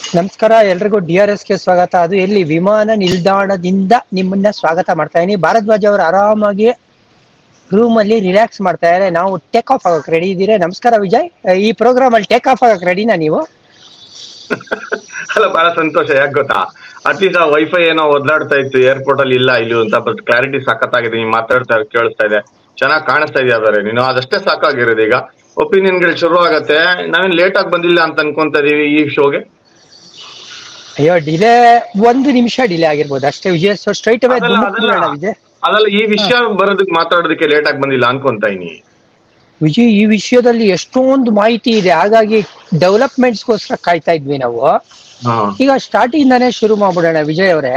ನಮಸ್ಕಾರ ಎಲ್ರಿಗೂ D R S ಗೆ ಸ್ವಾಗತ ಅದು ಎಲ್ಲಿ ವಿಮಾನ ನಿಲ್ದಾಣದಿಂದ ನಿಮ್ಮನ್ನ ಸ್ವಾಗತ ಮಾಡ್ತಾ ಇದೀನಿ ಭಾರದ್ವಾಜ್ ಅವರು ಆರಾಮಾಗಿ ರೂಮ್ ಅಲ್ಲಿ ರಿಲ್ಯಾಕ್ಸ್ ಮಾಡ್ತಾ ಇದ್ದಾರೆ ನಾವು ಟೇಕ್ ಆಫ್ ಆಗಕ್ ರೆಡಿ ಇದ್ದೀರಾ ನಮಸ್ಕಾರ ವಿಜಯ್ ಈ ಪ್ರೋಗ್ರಾಮ್ ಅಲ್ಲಿ ಟೇಕ್ ಆಫ್ ಆಗಕ್ ರೆಡಿನಾ ನೀವು ಅಲ್ಲ ಬಹಳ ಸಂತೋಷ ಯಾಕೆ ಗೊತ್ತಾ ಅಟ್ಲೀಸ್ಟ್ ಆ ವೈಫೈ ಏನೋ ಒದ್ಲಾಡ್ತಾ ಇತ್ತು ಏರ್ಪೋರ್ಟ್ ಅಲ್ಲಿ ಇಲ್ಲ ಇಲ್ಲಿ ಅಂತ ಬಟ್ ಕ್ಲಾರಿಟಿ ಸಾಕತ್ತಾಗಿದೆ ನೀನ್ ಮಾತಾಡ್ತಾ ಇರೋದು ಕೇಳಿಸ್ತಾ ಇದೆ ಚೆನ್ನಾಗಿ ಕಾಣಿಸ್ತಾ ಇದೆಯಾ ಬೇರೆ ನೀನು ಅದಷ್ಟೇ ಸಾಕಾಗಿರೋದು ಈಗ ಒಪಿನಿಯನ್ಗಳು ಶುರು ಆಗತ್ತೆ ನಾವೇನ್ ಲೇಟ್ ಆಗಿ ಬಂದಿಲ್ಲ ಅಂತ ಅನ್ಕೊಂತ ಇದೀವಿ ಈ ಶೋಗೆ ಅಯ್ಯೋ ಡಿಲೇ ಒಂದು ನಿಮಿಷ ಡಿಲೇ ಆಗಿರ್ಬೋದು ಅಷ್ಟೇ ವಿಜಯ್ ಸೊ ಸ್ಟ್ರೈಟ್ ಅವೇ ಅದಲ್ಲ ಅದಲ್ಲ ವಿಜಯ್ ಅದಲ್ಲ ಈ ವಿಷಯ ಬರೋದಕ್ಕೆ ಮಾತಾಡೋದಕ್ಕೆ ಲೇಟ್ ಆಗಿ ಬಂದಿಲ್ಲ ಅನ್ಕೊಂತ ಇದೀನಿ ವಿಜಯ್ ಈ ವಿಷಯದಲ್ಲಿ ಎಷ್ಟೊಂದು ಮಾಹಿತಿ ಇದೆ ಹಾಗಾಗಿ ಡೆವಲಪ್ಮೆಂಟ್ಸ್ಗೋಸ್ಕರ ಕಾಯ್ತಾ ಇದ್ವಿ ನಾವು ಹಾ ಈಗ ಸ್ಟಾರ್ಟಿಂಗ್ ಇಂದಾನೇ ಶುರು ಮಾಡ್ಬಿಡೋಣ ವಿಜಯ್ ಅವರೇ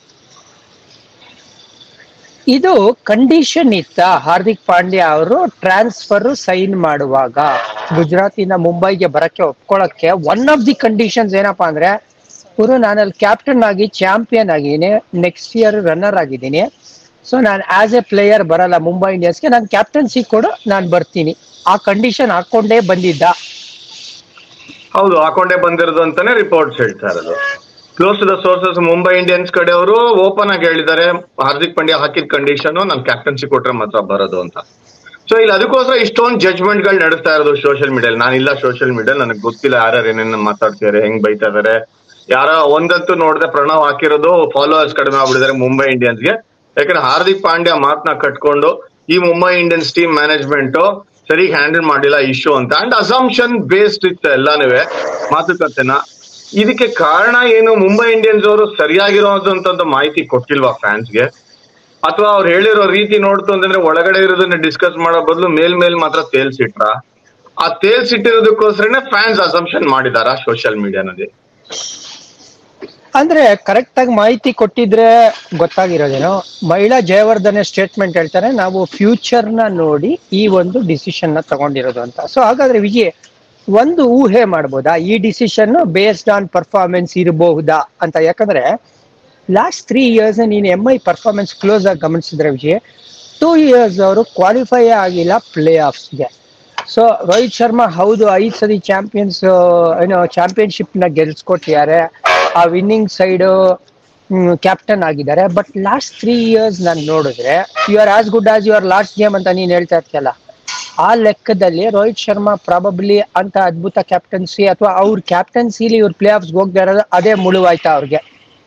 ಇದು ಕಂಡೀಷನ್ ಇತ್ತ ಹಾರ್ದಿಕ್ ಪಾಂಡ್ಯ ಅವರು ಟ್ರಾನ್ಸ್ಫರ್ ಸೈನ್ ಮಾಡುವಾಗ ಗುಜರಾತಿಂದ ಮುಂಬೈಗೆ ಬರಕ್ಕೆ ಒಪ್ಕೊಳಕ್ಕೆ ಒನ್ ಆಫ್ ದಿ ಕಂಡೀಷನ್ಸ್ ಏನಪ್ಪಾ ಅಂದ್ರೆ ಇವರು ನಾನಲ್ಲಿ ಕ್ಯಾಪ್ಟನ್ ಆಗಿ ಚಾಂಪಿಯನ್ ಆಗಿದ್ದೀನಿ ನೆಕ್ಸ್ಟ್ ಇಯರ್ ರನ್ನರ್ ಆಗಿದ್ದೀನಿ ಸೊ ನಾನು ಆಸ್ ಎ ಪ್ಲೇಯರ್ ಬರಲ್ಲ ಮುಂಬೈ ಇಂಡಿಯನ್ಸ್ಗೆ ನಾನು ಕ್ಯಾಪ್ಟನ್ಸಿ ಕೊಡು ನಾನು ಬರ್ತೀನಿ ಆ ಕಂಡೀಷನ್ ಹಾಕೊಂಡೇ ಬಂದಿದ್ದ ಹೌದು ಹಾಕೊಂಡೇ ಬಂದಿರೋದು ಅಂತಾನೆ ರಿಪೋರ್ಟ್ಸ್ ಹೇಳ್ತಾ ಇರೋದು close to the sources Mumbai Indians ಕಡೆಯವರು ಓಪನ್ ಆಗಿ ಹೇಳಿದ್ದಾರೆ ಹಾರ್ದಿಕ್ ಪಾಂಡ್ಯ ಹಾಕಿದ ಕಂಡೀಷನ್ ನಾನು ಕ್ಯಾಪ್ಟನ್ಸಿ ಕೊಟ್ರೆ ಮಾತ್ರ ಬರೋದು ಅಂತ ಸೊ ಇಲ್ಲಿ ಅದಕ್ಕೋಸ್ಕರ ಇಷ್ಟೊಂದು ಜಜ್ಮೆಂಟ್ ಗಳು ನಡೆಸ್ತಾ ಇರೋದು ಸೋಷಿಯಲ್ ಮೀಡಿಯಲ್ಲಿ ನಾನಿಲ್ಲ ಸೋಷಿಯಲ್ ಮೀಡಿಯಾ ನನಗೆ ಗೊತ್ತಿಲ್ಲ ಯಾರ್ಯಾರು ಏನೇನು ಮಾತಾಡ್ತಿದ್ದಾರೆ ಹೆಂಗ್ ಬೈತಾ ಇದಾರೆ ಯಾರ ಒಂದಂತೂ ನೋಡಿದ್ರೆ ಪ್ರಣವ್ ಹಾಕಿರೋದು ಫಾಲೋವರ್ಸ್ ಕಡಿಮೆ ಆಗ್ಬಿಟ್ಟಿದ್ದಾರೆ ಮುಂಬೈ ಇಂಡಿಯನ್ಸ್ಗೆ ಯಾಕಂದ್ರೆ ಹಾರ್ದಿಕ್ ಪಾಂಡ್ಯ ಮಾತನ್ನ ಕಟ್ಕೊಂಡು ಈ ಮುಂಬೈ ಇಂಡಿಯನ್ಸ್ ಟೀಮ್ ಮ್ಯಾನೇಜ್ಮೆಂಟ್ ಸರಿ ಹ್ಯಾಂಡಲ್ ಮಾಡಿಲ್ಲ ಇಶ್ಯೂ ಅಂತ ಅಂಡ್ ಅಸಂಪ್ಷನ್ ಬೇಸ್ಡ್ ಇತ್ತು ಎಲ್ಲಾನು ಮಾತುಕತೆನ ಇದಕ್ಕೆ ಕಾರಣ ಏನು ಮುಂಬೈ ಇಂಡಿಯನ್ಸ್ ಅವರು ಸರಿಯಾಗಿರೋದಂತ ಮಾಹಿತಿ ಕೊಟ್ಟಿಲ್ವಾ ಫ್ಯಾನ್ಸ್ಗೆ ಅಥವಾ ಅವ್ರು ಹೇಳಿರೋ ರೀತಿ ನೋಡ್ತು ಅಂತಂದ್ರೆ ಒಳಗಡೆ ಇರೋದನ್ನ ಡಿಸ್ಕಸ್ ಮಾಡೋ ಬದಲು ಮೇಲ್ ಮೇಲ್ ಮಾತ್ರ ತೇಲ್ಸಿಟ್ರ ಆ ತೇಲ್ಸಿಟ್ಟಿರೋದಕ್ಕೋಸ್ಕರನೇ ಫ್ಯಾನ್ಸ್ ಅಸಂಪ್ಷನ್ ಮಾಡಿದಾರ ಸೋಷಿಯಲ್ ಮೀಡಿಯಾನಲ್ಲಿ ಅಂದ್ರೆ ಕರೆಕ್ಟ್ ಆಗಿ ಮಾಹಿತಿ ಕೊಟ್ಟಿದ್ರೆ ಗೊತ್ತಾಗಿರೋದೇನೋ ಮಹಿಳಾ ಜಯವರ್ಧನೆ ಸ್ಟೇಟ್ಮೆಂಟ್ ಹೇಳ್ತಾರೆ ನಾವು ಫ್ಯೂಚರ್ ನ ನೋಡಿ ಈ ಒಂದು ಡಿಸಿಷನ್ ನ ತಗೊಂಡಿರೋದು ಅಂತ ಸೊ ಹಾಗಾದ್ರೆ ವಿಜಯ್ ಒಂದು ಊಹೆ ಮಾಡ್ಬೋದಾ ಈ ಡಿಸಿಷನ್ ಬೇಸ್ಡ್ ಆನ್ ಪರ್ಫಾರ್ಮೆನ್ಸ್ ಇರಬಹುದಾ ಅಂತ ಯಾಕಂದ್ರೆ ಲಾಸ್ಟ್ ತ್ರೀ ಇಯರ್ಸ್ ನೀನು ಎಂ ಐ ಪರ್ಫಾರ್ಮೆನ್ಸ್ ಕ್ಲೋಸ್ ಆಗಿ ಗಮನಿಸಿದ್ರೆ ವಿಜಯ್ ಟೂ ಇಯರ್ಸ್ ಅವರು ಕ್ವಾಲಿಫೈ ಆಗಿಲ್ಲ ಪ್ಲೇ ಆಫ್ಸ್ಗೆ ಸೊ ರೋಹಿತ್ ಶರ್ಮಾ ಹೌದು ಐದು ಸರಿ ಚಾಂಪಿಯನ್ಸ್ ಏನೋ ಚಾಂಪಿಯನ್ಶಿಪ್ ನ ಗೆಲ್ಸ್ಕೊಟ್ಟಿದ್ದಾರೆ ಆ ವಿನ್ನಿಂಗ್ ಸೈಡ್ ಕ್ಯಾಪ್ಟನ್ ಆಗಿದ್ದಾರೆ ಬಟ್ ಲಾಸ್ಟ್ ತ್ರೀ ಇಯರ್ಸ್ ನಾನು ನೋಡಿದ್ರೆ you are as good as your last game ಅಂತ ನೀನ್ ಹೇಳ್ತಾ ಇರ್ತಿಯಲ್ಲ ಆ ಲೆಕ್ಕದಲ್ಲಿ ರೋಹಿತ್ ಶರ್ಮಾ ಪ್ರಾಬಬ್ಲಿ ಅಂತ ಅದ್ಭುತ ಕ್ಯಾಪ್ಟನ್ಸಿ ಅಥವಾ ಅವ್ರ ಕ್ಯಾಪ್ಟನ್ಸಿಲಿ ಇವ್ರ ಪ್ಲೇ ಆಫ್ಸ್ ಹೋಗ್ತಾ ಇರೋದು ಅದೇ ಮುಳುವಾಯ್ತಾ ಅವ್ರಿಗೆ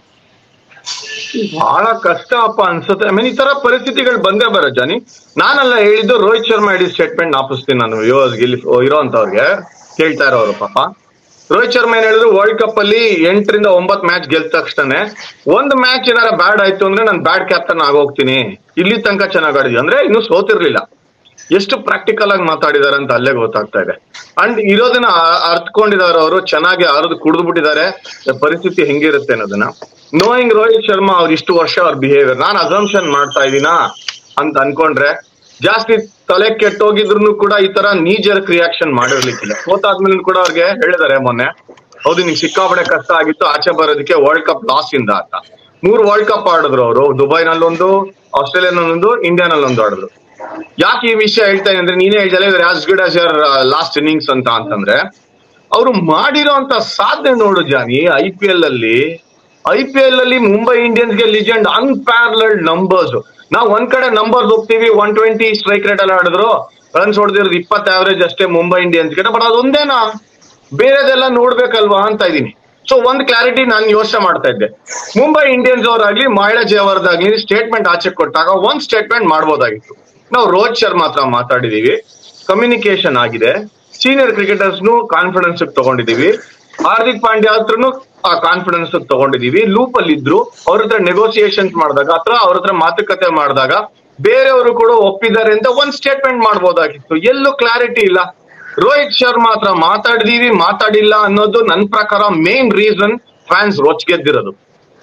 ಬಹಳ ಕಷ್ಟ ಅಪ್ಪ ಅನ್ಸುತ್ತೆ ಐ ಮೀನ್ ಈ ತರ ಪರಿಸ್ಥಿತಿಗಳು ಬಂದೇ ಬರೋ ಜಾನಿ ನಾನೆಲ್ಲ ಹೇಳಿದ್ದು ರೋಹಿತ್ ಶರ್ಮಾ ಹೇಳಿ ಸ್ಟೇಟ್ಮೆಂಟ್ ನಾಪಿಸ್ತೀನಿ ನಾನು ಯುವರ್ಸ್ ಇಲ್ಲಿ ಇರೋಂತವ್ರಿಗೆ ಕೇಳ್ತಾ ಇರೋರು ಪಾಪ ರೋಹಿತ್ ಶರ್ಮಾ ಏನ್ ಹೇಳಿದ್ರು ವರ್ಲ್ಡ್ ಕಪ್ ಅಲ್ಲಿ ಎಂಟರಿಂದ ಒಂಬತ್ ಮ್ಯಾಚ್ ಗೆದ್ದ ತಕ್ಷಣ ಒಂದ್ ಮ್ಯಾಚ್ ಏನಾರ ಬ್ಯಾಡ್ ಆಯ್ತು ಅಂದ್ರೆ ನಾನು ಬ್ಯಾಡ್ ಕ್ಯಾಪ್ಟನ್ ಆಗೋಗ್ತೀನಿ ಇಲ್ಲಿ ತನಕ ಚೆನ್ನಾಗ್ ಆಡಿದ್ವಿ ಅಂದ್ರೆ ಇನ್ನು ಸೋತಿರ್ಲಿಲ್ಲ ಎಷ್ಟು ಪ್ರಾಕ್ಟಿಕಲ್ ಆಗಿ ಮಾತಾಡಿದಾರೆ ಅಂತ ಅಲ್ಲೇ ಗೊತ್ತಾಗ್ತಾ ಇದೆ ಅಂಡ್ ಇರೋದನ್ನ ಅ- ಅರ್ಥಕೊಂಡಿದ್ದಾರೆ ಅವರು ಚೆನ್ನಾಗಿ ಅರ್ದು ಕುಡಿದು ಬಿಟ್ಟಿದ್ದಾರೆ ಪರಿಸ್ಥಿತಿ ಹೆಂಗಿರುತ್ತೆ ಅನ್ನೋದನ್ನ ನೋಯಿಂಗ್ ರೋಹಿತ್ ಶರ್ಮಾ ಅವ್ರ ಇಷ್ಟು ವರ್ಷ ಅವ್ರ ಬಿಹೇವಿಯರ್ ನಾನು ಅಸಂಪ್ಷನ್ ಮಾಡ್ತಾ ಇದೀನಾ ಅಂತ ಅನ್ಕೊಂಡ್ರೆ ಜಾಸ್ತಿ ತಲೆ ಕೆಟ್ಟೋಗಿದ್ರು ಕೂಡ ಈ ತರ ನೀಜರ್ಕ್ ರಿಯಾಕ್ಷನ್ ಮಾಡಿರ್ಲಿಕ್ಕಿಲ್ಲ ಸೋತಾದ್ಮೇಲೆ ಕೂಡ ಅವ್ರಿಗೆ ಹೇಳಿದಾರೆ ಮೊನ್ನೆ ಹೌದು ನಿಂಗೆ ಸಿಕ್ಕಾಪಡೆ ಕಷ್ಟ ಆಗಿತ್ತು ಆಚೆ ಬರೋದಕ್ಕೆ ವರ್ಲ್ಡ್ ಕಪ್ ಲಾಸ್ ಇಂದ ಅಂತ ಮೂರು ವರ್ಲ್ಡ್ ಕಪ್ ಆಡಿದ್ರು ಅವರು ದುಬೈನಲ್ಲೊಂದು ಆಸ್ಟ್ರೇಲಿಯಾನಲ್ಲೊಂದು ಇಂಡಿಯಾನಲ್ಲೊಂದು ಆಡಿದ್ರು ಯಾಕೆ ಈ ವಿಷಯ ಹೇಳ್ತಾ ಇದ್ದೀನಿ ಅಂದ್ರೆ ನೀನೇ ಹೇಳ್ತಾ as good as your last innings ಅಂತ ಅಂತಂದ್ರೆ ಅವರು ಮಾಡಿರೋ ಅಂತ ಸಾಧನೆ ನೋಡು ಜಾನಿ ಐ ಪಿ ಎಲ್ ಅಲ್ಲಿ ಐ ಪಿ ಎಲ್ ಅಲ್ಲಿ ಮುಂಬೈ ಇಂಡಿಯನ್ಸ್ ಗೆ ಲಿಜೆಂಡ್ ಅನ್ಪ್ಯಾರಲ್ಡ್ ನಂಬರ್ಸ್ ನಾವ್ ಒಂದ್ ಕಡೆ ನಂಬರ್ಸ್ ಹೋಗ್ತೀವಿ ಒನ್ ಟ್ವೆಂಟಿ ಸ್ಟ್ರೈಕ್ ರೇಟ್ ಅಲ್ಲಿ ಆಡಿದ್ರು ರನ್ಸ್ ಹೊಡೆದಿರೋದು ಇಪ್ಪತ್ತು ಆವರೇಜ್ ಅಷ್ಟೇ ಮುಂಬೈ ಇಂಡಿಯನ್ಸ್ ಗೆ ಬಟ್ ಅದೊಂದೇನಾ ಬೇರೆದೆಲ್ಲ ನೋಡ್ಬೇಕಲ್ವಾ ಅಂತ ಇದೀನಿ ಸೊ ಒಂದ್ ಕ್ಲಾರಿಟಿ ನಾನು ಯೋಚನೆ ಮಾಡ್ತಾ ಇದ್ದೆ ಮುಂಬೈ ಇಂಡಿಯನ್ಸ್ ಅವರಾಗ್ಲಿ ಮಹಿಳಾ ಜಯವರ್ದಾಗ್ಲಿ ಸ್ಟೇಟ್ಮೆಂಟ್ ಆಚೆ ಕೊಟ್ಟಾಗ ಒಂದ್ ಸ್ಟೇಟ್ಮೆಂಟ್ ಮಾಡ್ಬೋದಾಗಿತ್ತು ನಾವು ರೋಹಿತ್ ಶರ್ಮಾ ಹತ್ರ ಮಾತಾಡಿದೀವಿ ಕಮ್ಯುನಿಕೇಶನ್ ಆಗಿದೆ ಸೀನಿಯರ್ ಕ್ರಿಕೆಟರ್ಸ್ನು ಕಾನ್ಫಿಡೆನ್ಸ್ ತಗೊಂಡಿದೀವಿ ಹಾರ್ದಿಕ್ ಪಾಂಡ್ಯ ಹತ್ರನು ಆ ಕಾನ್ಫಿಡೆನ್ಸ್ ತಗೊಂಡಿದೀವಿ ಲೂಪ್ ಅಲ್ಲಿ ಇದ್ರು ಅವ್ರ ಹತ್ರ ನೆಗೋಸಿಯೇಷನ್ಸ್ ಮಾಡಿದಾಗ ಅಥವಾ ಅವ್ರ ಹತ್ರ ಮಾತುಕತೆ ಮಾಡಿದಾಗ ಬೇರೆಯವರು ಕೂಡ ಒಪ್ಪಿದ್ದಾರೆ ಅಂತ ಒಂದ್ ಸ್ಟೇಟ್ಮೆಂಟ್ ಮಾಡ್ಬೋದಾಗಿತ್ತು ಎಲ್ಲೂ ಕ್ಲಾರಿಟಿ ಇಲ್ಲ ರೋಹಿತ್ ಶರ್ಮಾ ಹತ್ರ ಮಾತಾಡಿದೀವಿ ಮಾತಾಡಿಲ್ಲ ಅನ್ನೋದು ನನ್ನ ಪ್ರಕಾರ ಮೇನ್ ರೀಸನ್ ಫ್ಯಾನ್ಸ್ ಗೆದ್ದಿರೋದು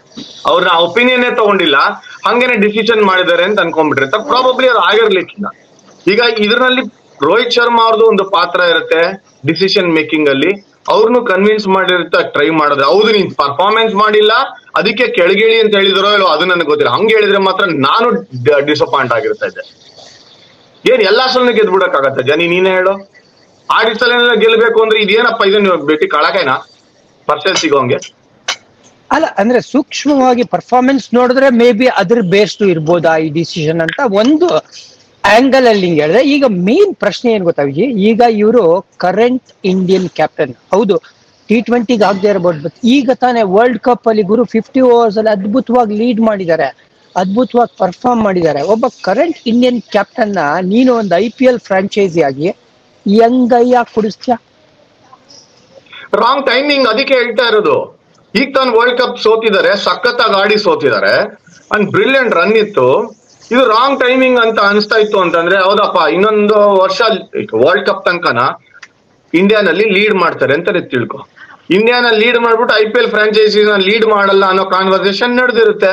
ಅವ್ರ ಒಪಿನಿಯನ್ ತಗೊಂಡಿಲ್ಲ ಹಂಗೇನೆ ಡಿಸಿಷನ್ ಮಾಡಿದ್ದಾರೆ ಅಂತ ಅನ್ಕೊಂಡ್ಬಿಟ್ರೆ ಪ್ರಾಬಬ್ಲಿ ಅವ್ರು ಆಗಿರ್ಲಿಕ್ಕಿಲ್ಲ ಈಗ ಇದರಲ್ಲಿ ರೋಹಿತ್ ಶರ್ಮಾ ಅವ್ರದ್ದು ಒಂದು ಪಾತ್ರ ಇರುತ್ತೆ ಡಿಸಿಷನ್ ಮೇಕಿಂಗ್ ಅಲ್ಲಿ ಅವ್ರನ್ನು ಕನ್ವಿನ್ಸ್ ಮಾಡಿರುತ್ತೆ ಟ್ರೈ ಮಾಡಿದ್ರೆ ಹೌದು ನೀನ್ ಪರ್ಫಾರ್ಮೆನ್ಸ್ ಮಾಡಿಲ್ಲ ಅದಕ್ಕೆ ಕೆಳಗಿಳಿ ಅಂತ ಹೇಳಿದ್ರೋ ಇಲ್ಲೋ ಅದು ನನಗೆ ಗೊತ್ತಿಲ್ಲ ಹಂಗೆ ಹೇಳಿದ್ರೆ ಮಾತ್ರ ನಾನು ಡಿಸಪಾಯಿಂಟ್ ಆಗಿರ್ತಾ ಇದ್ದೆ ಏನ್ ಎಲ್ಲಾ ಸಲ ಗೆದ್ಬಿಡಕ್ಕಾಗತ್ತೆ ಜನಿ ನೀನೇ ಹೇಳು ಆಡಿದ ಸಲ ಗೆಲ್ಬೇಕು ಅಂದ್ರೆ ಇದೇನಪ್ಪ ಇದನ್ನ ಭೇಟಿ ಕಳಕೈನಾ ಪರ್ಸೆಂಟ್ ಸಿಗೋಂಗೆ ಅಲ್ಲ ಅಂದ್ರೆ ಸೂಕ್ಷ್ಮವಾಗಿ ಪರ್ಫಾರ್ಮೆನ್ಸ್ ನೋಡಿದ್ರೆ ಮೇ ಬಿ ಅದ್ರ ಬೇಸ್ಡ್ ಇರ್ಬೋದಾ ಈ ಡಿಸಿಷನ್ ಅಂತ ಒಂದು ಆಂಗಲ್ ಅಲ್ಲಿ ಹಿಂಗ್ ಹೇಳಿದೆ ಈಗ ಮೇನ್ ಪ್ರಶ್ನೆ ಏನ್ ಗೊತ್ತಾ ವಿಜಯ್ ಈಗ ಇವರು ಕರೆಂಟ್ ಇಂಡಿಯನ್ ಕ್ಯಾಪ್ಟನ್ ಹೌದು ಟಿ ಟ್ವೆಂಟಿಗೆ ಆಗದೆ ಇರಬಹುದು ಬಟ್ ಈಗ ತಾನೇ ವರ್ಲ್ಡ್ ಕಪ್ ಅಲ್ಲಿ ಗುರು ಫಿಫ್ಟಿ ಓವರ್ಸ್ ಅಲ್ಲಿ ಅದ್ಭುತವಾಗಿ ಲೀಡ್ ಮಾಡಿದ್ದಾರೆ ಅದ್ಭುತವಾಗಿ ಪರ್ಫಾರ್ಮ್ ಮಾಡಿದ್ದಾರೆ ಒಬ್ಬ ಕರೆಂಟ್ ಇಂಡಿಯನ್ ಕ್ಯಾಪ್ಟನ್ ನ ನೀನು ಒಂದು ಐ ಪಿ ಎಲ್ ಫ್ರಾಂಚೈಸಿ ಆಗಿ ಹೆಂಗಯ್ಯ ಕುಡಿಸ್ತೀಯ ರಾಂಗ್ ಟೈಮಿಂಗ್ ಅದಕ್ಕೆ ಹೇಳ್ತಾ ಇರೋದು ಈಗ ತಾನು ವರ್ಲ್ಡ್ ಕಪ್ ಸೋತಿದ್ದಾರೆ ಸಖತ್ತಾಗಿ ಆಡಿ ಸೋತಿದ್ದಾರೆ ಅಂಡ್ ಬ್ರಿಲಿಯಂಟ್ ರನ್ ಇತ್ತು ಇದು ರಾಂಗ್ ಟೈಮಿಂಗ್ ಅಂತ ಅನಿಸ್ತಾ ಇತ್ತು ಅಂತಂದ್ರೆ ಹೌದಪ್ಪ ಇನ್ನೊಂದು ವರ್ಷ ವರ್ಲ್ಡ್ ಕಪ್ ತನಕನ ಇಂಡಿಯಾನಲ್ಲಿ ಲೀಡ್ ಮಾಡ್ತಾರೆ ಅಂತ ತಿಳ್ಕೊ ಇಂಡಿಯಾನಲ್ಲಿ ಲೀಡ್ ಮಾಡ್ಬಿಟ್ಟು ಐ ಪಿ ಎಲ್ ಫ್ರಾಂಚೈಸಿನ ಲೀಡ್ ಮಾಡಲ್ಲ ಅನ್ನೋ ಕಾನ್ವರ್ಸೇಷನ್ ನಡೆದಿರುತ್ತೆ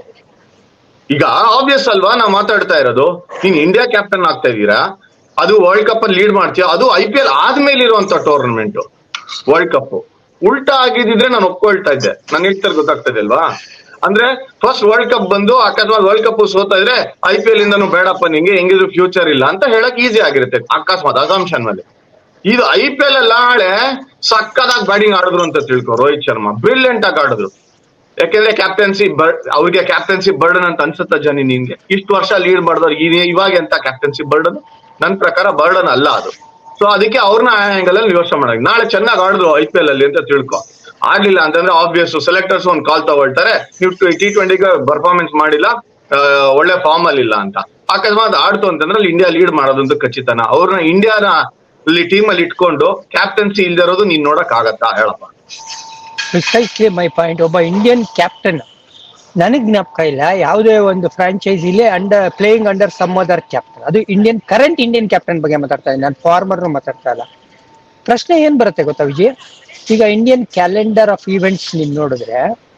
ಈಗ ಆಬ್ವಿಯಸ್ ಅಲ್ವಾ ನಾವು ಮಾತಾಡ್ತಾ ಇರೋದು ನೀನ್ ಇಂಡಿಯಾ ಕ್ಯಾಪ್ಟನ್ ಆಗ್ತಾ ಇದೀರಾ ಅದು ವರ್ಲ್ಡ್ ಕಪ್ ಅಲ್ಲಿ ಲೀಡ್ ಮಾಡ್ತೀಯ ಅದು ಐ ಪಿ ಎಲ್ ಆದ್ಮೇಲೆ ಇರುವಂತ ಟೂರ್ನಮೆಂಟ್ ವರ್ಲ್ಡ್ ಕಪ್ ಉಲ್ಟಾ ಆಗಿದ್ರೆ ನಾನು ಒಪ್ಕೊಳ್ತಾ ಇದ್ದೆ ನಾನು ಹೇಳ್ತಾರೆ ಗೊತ್ತಾಗ್ತದೆ ಅಲ್ವಾ ಅಂದ್ರೆ ಫಸ್ಟ್ ವರ್ಲ್ಡ್ ಕಪ್ ಬಂದು ಅಕಸ್ಮಾತ್ ವರ್ಲ್ಡ್ ಕಪ್ ಸೋತಾ ಇದ್ರೆ ಐ ಪಿ ಎಲ್ ಇಂದನು ಬೇಡಪ್ಪ ನಿಂಗೆ ಹೆಂಗಿದ್ರು ಫ್ಯೂಚರ್ ಇಲ್ಲ ಅಂತ ಹೇಳಕ್ ಈಸಿ ಆಗಿರುತ್ತೆ ಅಕಸ್ಮಾತ್ ಅಸಾಂಶನ್ ಮೇಲೆ ಇದು ಐ ಪಿ ಎಲ್ ಅಲ್ಲಿ ನಾಳೆ ಸಕ್ಕದಾಗಿ ಬ್ಯಾಟಿಂಗ್ ಆಡಿದ್ರು ಅಂತ ತಿಳ್ಕೊ ರೋಹಿತ್ ಶರ್ಮಾ ಬ್ರಿಲಿಯಂಟ್ ಆಗಿ ಆಡಿದ್ರು ಯಾಕೆಂದ್ರೆ ಕ್ಯಾಪ್ಟನ್ಸಿ ಅವ್ರಿಗೆ ಕ್ಯಾಪ್ಟನ್ಸಿ ಬರ್ಡನ್ ಅಂತ ಅನ್ಸುತ್ತ ಜನಿ ನಿನ್ಗೆ ಇಷ್ಟು ವರ್ಷ ಲೀಡ್ ಮಾಡಿದವ್ರು ಇವಾಗ ಎಂತ ಕ್ಯಾಪ್ಟನ್ಸಿ ಬರ್ಡನ್ ನನ್ ಪ್ರಕಾರ ಬರ್ಡನ್ ಅಲ್ಲ ಅದು ಸೊ ಅದಕ್ಕೆ ಅವ್ರನ್ನ ಆ ಆಂಗಲ್ ಅಲ್ಲಿ ಯೋಚನೆ ಮಾಡಕ್ ನಾಳೆ ಚೆನ್ನಾಗಿ ಆಡಿದ್ರು ಐ ಪಿ ಎಲ್ ಅಲ್ಲಿ ಅಂತ ತಿಳ್ಕೊ ಆಗ್ಲಿಲ್ಲ ಅಂತಂದ್ರೆ ಆಬ್ವಿಯಸ್ ಸೆಲೆಕ್ಟರ್ಸ್ ಒಂದ್ ಕಾಲ್ ತಗೊಳ್ತಾರೆ ನೀವು ಟಿ ಟ್ವೆಂಟಿಗೆ ಪರ್ಫಾರ್ಮೆನ್ಸ್ ಮಾಡಿಲ್ಲ ಆ, ಒಳ್ಳೆ ಫಾರ್ಮ್ ಅಲ್ಲಿ ಇಲ್ಲ ಅಂತ ಅಕಸ್ಮಾತ್ ಆಡ್ತು ಅಂತಂದ್ರೆ ಅಲ್ಲಿ ಇಂಡಿಯಾ ಲೀಡ್ ಮಾಡೋದಂತ ಖಚಿತನ ಅವ್ರನ್ನ ಇಂಡಿಯಾನ ಅಲ್ಲಿ ಟೀಮ್ ಅಲ್ಲಿ ಇಟ್ಕೊಂಡು ಕ್ಯಾಪ್ಟನ್ಸಿ ಇಲ್ದಿರೋದು ನೀನ್ ನೋಡಕ್ ಆಗತ್ತಾ ಹೇಳಪ್ಪ ಪ್ರಿಸೈಸ್ಲಿ ಮೈ ಪಾಯಿಂಟ್ ಒಬ್ಬ ಇಂಡಿಯನ್ ಕ್ಯಾಪ್ಟನ್ ನನಗ್ ಜ್ಞಾಪಕ ಇಲ್ಲ ಯಾವುದೇ ಒಂದು ಫ್ರಾಂಚೈಸಿಲಿ under playing under some other captain ಅದು ಇಂಡಿಯನ್ ಕರೆಂಟ್ ಇಂಡಿಯನ್ ಕ್ಯಾಪ್ಟನ್ ಬಗ್ಗೆ ಮಾತಾಡ್ತಾ ಇದ್ದೀನಿ ನಾನು ಫಾರ್ಮರ್ ಮಾತಾಡ್ತಾ ಇಲ್ಲ ಪ್ರಶ್ನೆ ಏನ್ ಬರುತ್ತೆ ಗೊತ್ತಾ ವಿಜಯ್ ಈಗ ಇಂಡಿಯನ್ ಕ್ಯಾಲೆಂಡರ್ ಆಫ್ ಈವೆಂಟ್ಸ್ ನೀನ್ ನೋಡಿದ್ರೆ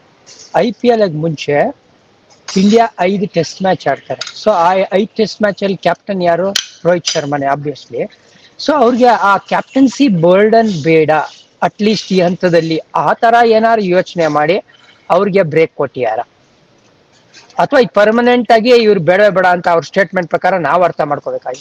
ಐ ಪಿ ಎಲ್ ಮುಂಚೆ ಇಂಡಿಯಾ ಐದು ಟೆಸ್ಟ್ ಮ್ಯಾಚ್ ಆಡ್ತಾರೆ ಸೊ ಆ ಐದು ಟೆಸ್ಟ್ ಮ್ಯಾಚ್ ಅಲ್ಲಿ ಕ್ಯಾಪ್ಟನ್ ಯಾರು ರೋಹಿತ್ ಶರ್ಮಾನೆ ಆಬ್ವಿಯಸ್ಲಿ ಸೊ ಅವ್ರಿಗೆ ಆ ಕ್ಯಾಪ್ಟನ್ಸಿ ಬರ್ಡನ್ ಬೇಡ ಅಟ್ಲೀಸ್ಟ್ ಈ ಹಂತದಲ್ಲಿ ಆ ತರ ಏನಾರು ಯೋಚನೆ ಮಾಡಿ ಅವ್ರಿಗೆ ಬ್ರೇಕ್ ಕೊಟ್ಟಿಯಾರ ಅಥವಾ ಈಗ ಪರ್ಮನೆಂಟ್ ಆಗಿ ಇವ್ರು ಬೇಡ ಬೇಡ ಅಂತ ಅವ್ರ ಸ್ಟೇಟ್ಮೆಂಟ್ ಪ್ರಕಾರ ನಾವು ಅರ್ಥ ಮಾಡ್ಕೋಬೇಕಾಗಿ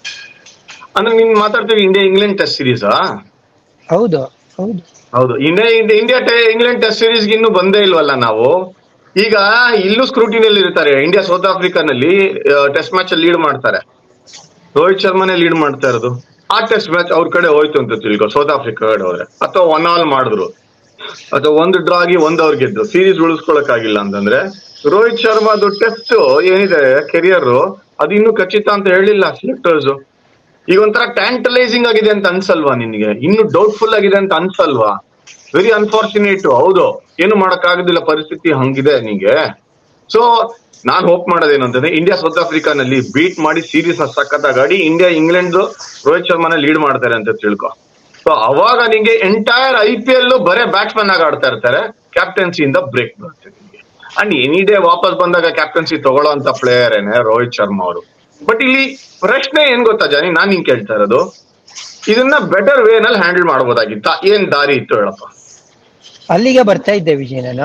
ಅಂದ್ರೆ ನೀನ್ ಮಾತಾಡ್ತೀವಿ ಇಂಡಿಯಾ ಇಂಗ್ಲೆಂಡ್ ಟೆಸ್ಟ್ ಸೀರೀಸ್ ಹೌದು ಹೌದು ಹೌದು ಇಂಡಿಯಾ ಇಂಡಿಯಾ ಇಂಡಿಯಾ ಟೆ- ಇಂಗ್ಲೆಂಡ್ ಟೆಸ್ಟ್ ಸೀರೀಸ್ ಇನ್ನೂ ಬಂದೇ ಇಲ್ವಲ್ಲ ನಾವು ಈಗ ಇಲ್ಲೂ ಸ್ಕ್ರೂಟಿನಲ್ಲಿ ಇರ್ತಾರೆ ಇಂಡಿಯಾ ಸೌತ್ ಆಫ್ರಿಕಾನಲ್ಲಿ ಟೆಸ್ಟ್ ಮ್ಯಾಚ್ ಅಲ್ಲಿ ಲೀಡ್ ಮಾಡ್ತಾರೆ ರೋಹಿತ್ ಶರ್ಮಾನೇ ಲೀಡ್ ಮಾಡ್ತಾ ಇರೋದು ಆ ಟೆಸ್ಟ್ ಮ್ಯಾಚ್ ಅವ್ರ ಕಡೆ ಹೋಯ್ತು ಅಂತ ತಿಳ್ಕೊ ಸೌತ್ ಆಫ್ರಿಕಾ ಕಡೆ ಹೋದ್ರೆ ಅಥವಾ ಒನ್ ಆಲ್ ಮಾಡಿದ್ರು ಅಥವಾ ಒಂದು ಡ್ರಾ ಆಗಿ ಒಂದ್ ಅವ್ರು ಗೆದ್ದು ಸೀರೀಸ್ ಉಳಿಸ್ಕೊಳಕ್ ಆಗಿಲ್ಲ ಅಂತಂದ್ರೆ ರೋಹಿತ್ ಶರ್ಮಾದು ಟೆಸ್ಟ್ ಏನಿದೆ ಕೆರಿಯರ್ ಅದು ಇನ್ನೂ ಖಚಿತ ಅಂತ ಹೇಳಿಲ್ಲ ಸೆಲೆಕ್ಟರ್ಸ್ ಈಗ ಒಂಥರ ಟ್ಯಾಂಟಲೈಸಿಂಗ್ ಆಗಿದೆ ಅಂತ ಅನ್ಸಲ್ವಾ ನಿನ್ಗೆ ಇನ್ನು ಡೌಟ್ಫುಲ್ ಆಗಿದೆ ಅಂತ ಅನ್ಸಲ್ವಾ ವೆರಿ ಅನ್ಫಾರ್ಚುನೇಟ್ ಹೌದು ಏನು ಮಾಡಕ್ ಆಗುದಿಲ್ಲ ಪರಿಸ್ಥಿತಿ ಹಂಗಿದೆ ನಿಂಗೆ ಸೊ ನಾನ್ ಹೋಪ್ ಮಾಡೋದೇನು ಅಂತಂದ್ರೆ ಇಂಡಿಯಾ ಸೌತ್ ಆಫ್ರಿಕಾನಲ್ಲಿ ಬೀಟ್ ಮಾಡಿ ಸೀರೀಸ್ ಸಖತ್ತಾಗಿ ಆಡಿ ಇಂಡಿಯಾ ಇಂಗ್ಲೆಂಡ್ ರೋಹಿತ್ ಶರ್ಮಾನ ಲೀಡ್ ಮಾಡ್ತಾರೆ ಅಂತ ತಿಳ್ಕೊ ಸೊ ಅವಾಗ ನಿಂಗೆ ಎಂಟೈರ್ ಐ ಪಿ ಎಲ್ ಬರೇ ಬ್ಯಾಟ್ಸ್ಮನ್ ಆಗಿ ಆಡ್ತಾ ಇರ್ತಾರೆ ಕ್ಯಾಪ್ಟನ್ಸಿಯಿಂದ ಬ್ರೇಕ್ ಬರುತ್ತೆ ನಿಮ್ಗೆ ಅಂಡ್ ಎನಿ ಡೇ ವಾಪಸ್ ಬಂದಾಗ ಕ್ಯಾಪ್ಟನ್ಸಿ ತಗೊಳ್ಳೋ ಅಂತ ಪ್ಲೇಯರ್ ಏನೇ ರೋಹಿತ್ ಶರ್ಮಾ ಅವರು ಬಟ್ ಇಲ್ಲಿ ಪ್ರಶ್ನೆ ಏನ್ ಗೊತ್ತಾ ಜಾನಿ ನಾನ್ ನಿಂಗೆ ಕೇಳ್ತಾ ಇರೋದು ಇದನ್ನ ಬೆಟರ್ ವೇ ನಲ್ಲಿ ಹ್ಯಾಂಡಲ್ ಮಾಡ್ಬೋದಾಗಿತ್ತ ಏನ್ ದಾರಿ ಇತ್ತು ಹೇಳಪ್ಪ ಅಲ್ಲಿಗೆ ಬರ್ತಾ ಇದ್ದೆ ವಿಜಯ್ ನಾನು